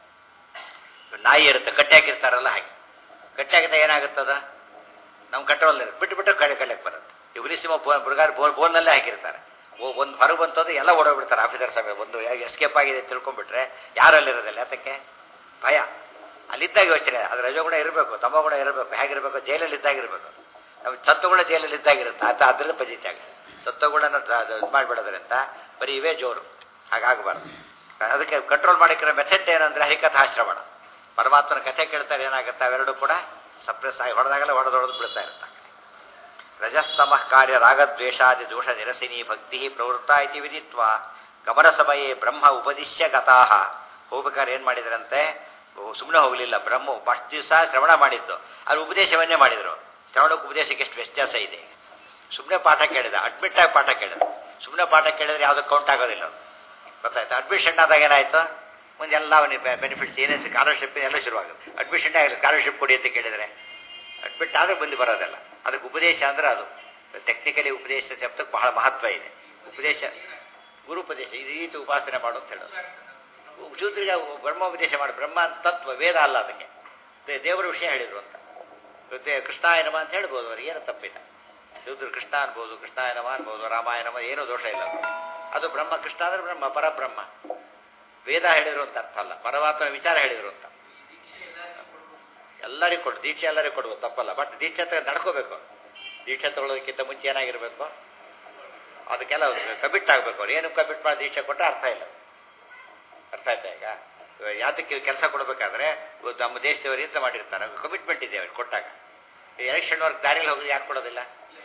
ನಾಯಿ ಇರುತ್ತೆ ಕಟ್ಟಿ ಹಾಕಿರ್ತಾರಲ್ಲ ಹಾಗೆ ಕಟ್ಟಿ ಹಾಕಿದ ಏನಾಗುತ್ತದ ನಮ್ಮ ಕಂಟ್ರೋಲ್ ಬಿಟ್ಟು ಬಿಟ್ಟು ಕಡೆ ಕಳ್ಳಿಗೆ ಬರುತ್ತೆ ಇವ್ರಿಸಿಮ ಬುರ್ಗಾರ್ ಬೋಲ್ ಬೋಲ್ನಲ್ಲೇ ಹಾಕಿರ್ತಾರೆ ಒಂದು ಹೊರಗೆ ಬಂತದ್ದು ಎಲ್ಲ ಓಡೋಗ್ಬಿಡ್ತಾರೆ ಆಫೀಸರ್ ಸಮಯ ಒಂದು ಎಸ್ಕೇಪ್ ಆಗಿದೆ ಅಂತ ತಿಳ್ಕೊಂಡ್ಬಿಟ್ರೆ ಯಾರಲ್ಲಿರೋದಿಲ್ಲ ಯಾತಕ್ಕೆ ಭಯ ಅಲ್ಲಿದ್ದಾಗ ಯೋಚನೆ ಅದು ರಜೋಗುಣ ಇರಬೇಕು ತಮಗುಣ ಇರಬೇಕು ಹೇಗಿರ್ಬೇಕು ಜೈಲಲ್ಲಿ ಇದ್ದಾಗಿರ್ಬೇಕು ನಾವು ಸತ್ವಗುಣ ಜೈಲಲ್ಲಿ ಇದ್ದಾಗಿರುತ್ತೆ ಆತ ಅದ್ರಲ್ಲಿ ಪಜಿತಿ ಆಗುತ್ತೆ ಸತ್ವಗುಣನ ಇದು ಮಾಡಿಬಿಡೋದ್ರಿಂದ ಬರೀ ಇವೇ ಜೋರು ಹಾಗಾಗಬಾರ್ದು ಅದಕ್ಕೆ ಕಂಟ್ರೋಲ್ ಮಾಡಿக்கிற ಮೆಥಡ್ ಏನಂದ್ರೆ ಹರಿಕಥಾಶ್ರವಣ ಪರಮಾತ್ಮನ ಕಥೆ ಕೇಳ್ತಾರೆ ಏನಾಗುತ್ತೆ ಅವೆರಡು ಕೂಡ ಸಪ್ರೆಸ್ ಆಗಿ ಹೊಡೆದಾಗಲೇ ಹೊಡೆದು ಹೊಡೆದು ಬಿಡ್ತಾ ಇರ್ತಾರೆ ರಜಸ್ತಮ ಕಾರ್ಯ ರಾಗದ್ವೇಷಾದಿ ದೋಷ ನಿರಸಿನಿ ಭಕ್ತಿ ಪ್ರವೃತ್ತ ಇತಿ ವಿದಿತ್ವ ಗಮನ ಸಮಯೇ ಬ್ರಹ್ಮ ಉಪದಿಶ್ಯ ಗತಾಹ ಹೋಗ್ಬೇಕಾದ್ರೆ ಏನ್ ಮಾಡಿದ್ರಂತೆ ಸುಮ್ಮನೆ ಹೋಗಲಿಲ್ಲ ಬ್ರಹ್ಮ ಫಸ್ಟ್ ದಿವಸ ಶ್ರವಣ ಮಾಡಿದ್ದು ಅದು ಉಪದೇಶವನ್ನೇ ಮಾಡಿದ್ರು ಶ್ರವಣಕ್ಕೆ ಉಪದೇಶಕ್ಕೆ ಎಷ್ಟು ವ್ಯತ್ಯಾಸ ಇದೆ ಸುಮ್ಮನೆ ಪಾಠ ಕೇಳಿದ ಅಡ್ಮಿಟ್ ಆಗಿ ಪಾಠ ಕೇಳಿದ ಸುಮ್ಮನೆ ಪಾಠ ಕೇಳಿದ್ರೆ ಯಾವ್ದು ಕೌಂಟ್ ಆಗೋದಿಲ್ಲ ಗೊತ್ತಾಯ್ತು ಅಡ್ಮಿಷನ್ ಆದಾಗ ಏನಾಯ್ತು ಮುಂದೆ ಎಲ್ಲ ಅವನಿಗೆ ಬೆನಿಫಿಟ್ಸ್ ಏನೇ ಸ್ಕಾಲರ್ಶಿಪ್ ಎಲ್ಲ ಶುರುವಾಗುತ್ತೆ ಅಡ್ಮಿಷನ್ ಆಗಲಿ ಸ್ಕಾಲರ್ಶಿಪ್ ಕೊಡಿ ಅಂತ ಕೇಳಿದ್ರೆ ಅಡ್ಮಿಟ್ ಆದ್ರೆ ಬಂದು ಬರೋದಲ್ಲ ಅದಕ್ಕೆ ಉಪದೇಶ ಅಂದ್ರೆ ಅದು ಟೆಕ್ನಿಕಲಿ ಉಪದೇಶ ಶಬ್ದಕ್ಕೆ ಬಹಳ ಮಹತ್ವ ಇದೆ ಉಪದೇಶ ಗುರುಪದೇಶ ಈ ರೀತಿ ಉಪಾಸನೆ ಮಾಡು ಅಂತ ಹೇಳೋದು ಶೂದ್ರಿಗೆ ಬ್ರಹ್ಮೋಪದೇಶ ಮಾಡಿ ಬ್ರಹ್ಮ ಅಂತ ತತ್ವ ವೇದ ಅಲ್ಲ ಅದಕ್ಕೆ ದೇವರ ವಿಷಯ ಹೇಳಿದ್ರು ಅಂತ ಮತ್ತೆ ಕೃಷ್ಣಾಯನಮ ಅಂತ ಹೇಳ್ಬೋದು ಅವ್ರಿಗೆ ಏನು ತಪ್ಪಿಲ್ಲ ಶೂದ್ರ ಕೃಷ್ಣ ಅನ್ಬೋದು ಕೃಷ್ಣಾಯನಮ ಅನ್ಬೋದು ರಾಮಾಯಣಮ ಏನೂ ದೋಷ ಇಲ್ಲ ಅದು ಬ್ರಹ್ಮ ಕೃಷ್ಣ ಅಂದ್ರೆ ಬ್ರಹ್ಮ ಪರಬ್ರಹ್ಮ ವೇದ ಹೇಳಿದ್ರು ಅಂತ ಅರ್ಥ ಅಲ್ಲ ಪರಮಾತ್ಮ ವಿಚಾರ ಹೇಳಿದ್ರು ಅಂತ ಎಲ್ಲರಿಗೂ ಕೊಡು ದೀಕ್ಷೆ ಎಲ್ಲರಿಗೂ ಕೊಡ್ಬೋದು ತಪ್ಪಲ್ಲ ಬಟ್ ದೀಕ್ಷೆ ತಗ ನಡ್ಕೋಬೇಕು ದೀಕ್ಷೆ ತಗೊಳ್ಳೋದಕ್ಕಿಂತ ಮುಂಚೆ ಏನಾಗಿರ್ಬೇಕು ಅದಕ್ಕೆಲ್ಲ ಕಮಿಟ್ ಆಗಬೇಕು ಅವ್ರು ಏನು ಕಮಿಟ್ ಮಾಡಿ ದೀಕ್ಷೆ ಕೊಟ್ಟರೆ ಅರ್ಥ ಇಲ್ಲ ಅರ್ಥ ಆಯ್ತಾ ಈಗ ಯಾತಕ್ಕೆ ಕೆಲಸ ಕೊಡಬೇಕಾದ್ರೆ ನಮ್ಮ ದೇಶದವರು ಇಂತ ಮಾಡಿರ್ತಾರೆ ಕಮಿಟ್ಮೆಂಟ್ ಇದೆ ಅವ್ರು ಕೊಟ್ಟಾಗ ಎಲೆಕ್ಷನ್ ವರ್ಕ್ ದಾರಿಯಲ್ಲಿ ಹೋಗಿ ಯಾಕೆ ಕೊಡೋದಿಲ್ಲ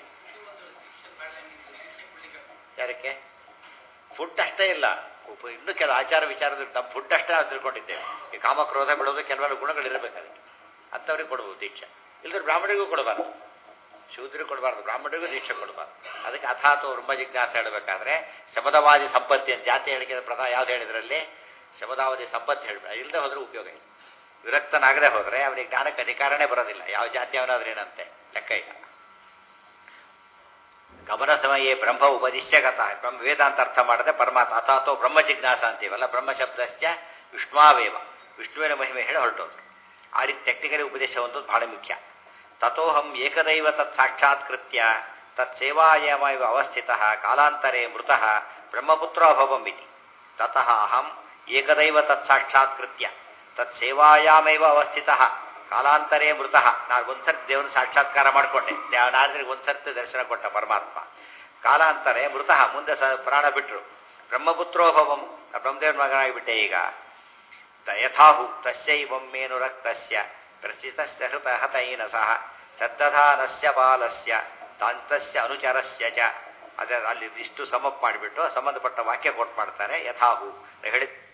ಯಾರಕ್ಕೆ ಫುಡ್ ಅಷ್ಟೇ ಇಲ್ಲ ಇನ್ನು ಕೆಲವು ಆಚಾರ ವಿಚಾರದ ನಮ್ಮ ಫುಡ್ ಅಷ್ಟೇ ನಾವು ತಿಳ್ಕೊಂಡಿದ್ದೇವೆ ಈ ಕಾಮಕ್ರೋಧ ಬಿಡೋದು ಕೆಲವೆಲ್ಲ ಗುಣಗಳಿರಬೇಕು ಅದಕ್ಕೆ ಅಂಥವ್ರಿಗೆ ಕೊಡ್ಬೋದು ದೀಕ್ಷೆ ಇಲ್ಲದ್ರೆ ಬ್ರಾಹ್ಮಣರಿಗೂ ಕೊಡಬಾರ್ದು ಶೂದ್ರಿಗೆ ಕೊಡಬಾರ್ದು ಬ್ರಾಹ್ಮಣರಿಗೂ ದೀಕ್ಷೆ ಕೊಡಬಾರ್ದು ಅದಕ್ಕೆ ಅಥಾತು ಬ್ರಹ್ಮ ಜಿಜ್ಞಾಸ ಹೇಳಬೇಕಾದ್ರೆ ಶಮದವಾದಿ ಸಂಪತ್ತಿ ಅಂತ ಜಾತಿ ಹೇಳಿಕೆ ಪ್ರಧಾನ ಯಾವ್ದು ಹೇಳಿದ್ರಲ್ಲಿ ಶಮದಾವಧಿ ಸಂಪತ್ತಿ ಹೇಳ್ಬೇಡ ಇಲ್ಲದೆ ಹೋದ್ರೆ ಉಪಯೋಗ ಇಲ್ಲ ವಿರಕ್ತನಾಗದೆ ಹೋದ್ರೆ ಅವನಿಗೆ ಜ್ಞಾನಕ್ಕೆ ಅಧಿಕಾರನೇ ಬರೋದಿಲ್ಲ ಯಾವ ಜಾತಿ ಅವನಾದ್ರೆ ಏನಂತೆ ಲೆಕ್ಕ ಇಲ್ಲ ಗಮನ ಸಮಯೇ ಬ್ರಹ್ಮ ಉಪದಿಶ್ಯಗತ ಬ್ರಹ್ಮ ವೇದಾಂತ ಅರ್ಥ ಮಾಡದೆ ಪರಮಾತ್ಮ ಅಥಾತೋ ಬ್ರಹ್ಮ ಜಿಜ್ಞಾಸ ಅಂತೀವಲ್ಲ ಬ್ರಹ್ಮ ಶಬ್ದಶ್ಚ ವಿಷ್ಣುವೇವ ವಿಷ್ಣುವಿನ ಮಹಿಮೆ ಹೇಳಿ ಹೊರಟೋದು ಆ ರೀತಿ ಟೆಕ್ನಿಕಲಿ ಉಪದೇಶ ಒಂದು ಬಹಳ ಮುಖ್ಯ ತಥೋಹಂ ಏಕದೈವ ತತ್ ಸಾಕ್ಷಾತ್ಕೃತ್ಯ ತತ್ ಸೇವಾಯಮೈವ ಅವಸ್ಥಿತ ಕಾಲಾಂತರೇ ಮೃತ ಬ್ರಹ್ಮಪುತ್ರೋಭವಂ ಇತಿ ತತಃ ಅಹಂ ಏಕದೈವ ತತ್ ಸಾಕ್ಷಾತ್ಕೃತ್ಯ ತತ್ ಸೇವಾಯಾಮೈವ ಅವಸ್ಥಿತ ಕಾಲಾಂತರೇ ಮೃತ ನಾನು ಒಂದ್ಸರ್ತಿ ದೇವರ ಸಾಕ್ಷಾತ್ಕಾರ ಮಾಡಿಕೊಂಡೆ ನಾರದರಿಗೆ ಒಂದ್ಸರ್ತಿ ದರ್ಶನ ಕೊಟ್ಟ ಪರಮಾತ್ಮ ಕಾಲಾಂತರೇ ಮೃತ ಮುಂದೆ ಸ ಪ್ರಾಣ ಬಿಟ್ರು ಬ್ರಹ್ಮಪುತ್ರೋಭವಂ ಬ್ರಹ್ಮದೇವನ ಮಗನಾಗಿಬಿಟ್ಟೆ ಈಗ ಯಥಾಹು ತಸ್ಯೈವಮ್ಮೇನು ರಕ್ತಸ್ಯ ಪ್ರಸಿತಸ್ಯ ಹೃತ ಹತೈನ ಸಹ ಸದ್ದಧಾನಸ್ಯ ಬಾಲಸ್ಯ ತಾಂತಸ್ಯ ಅನುಚರಸ್ಯ ಚ ಅದೇ ಅಲ್ಲಿ ಇಷ್ಟು ಸಮಪ್ ಮಾಡಿಬಿಟ್ಟು ಸಂಬಂಧಪಟ್ಟ ವಾಕ್ಯ ಕೊಟ್ಟು ಮಾಡ್ತಾರೆ ಯಥಾಹು ಹೇಳಿ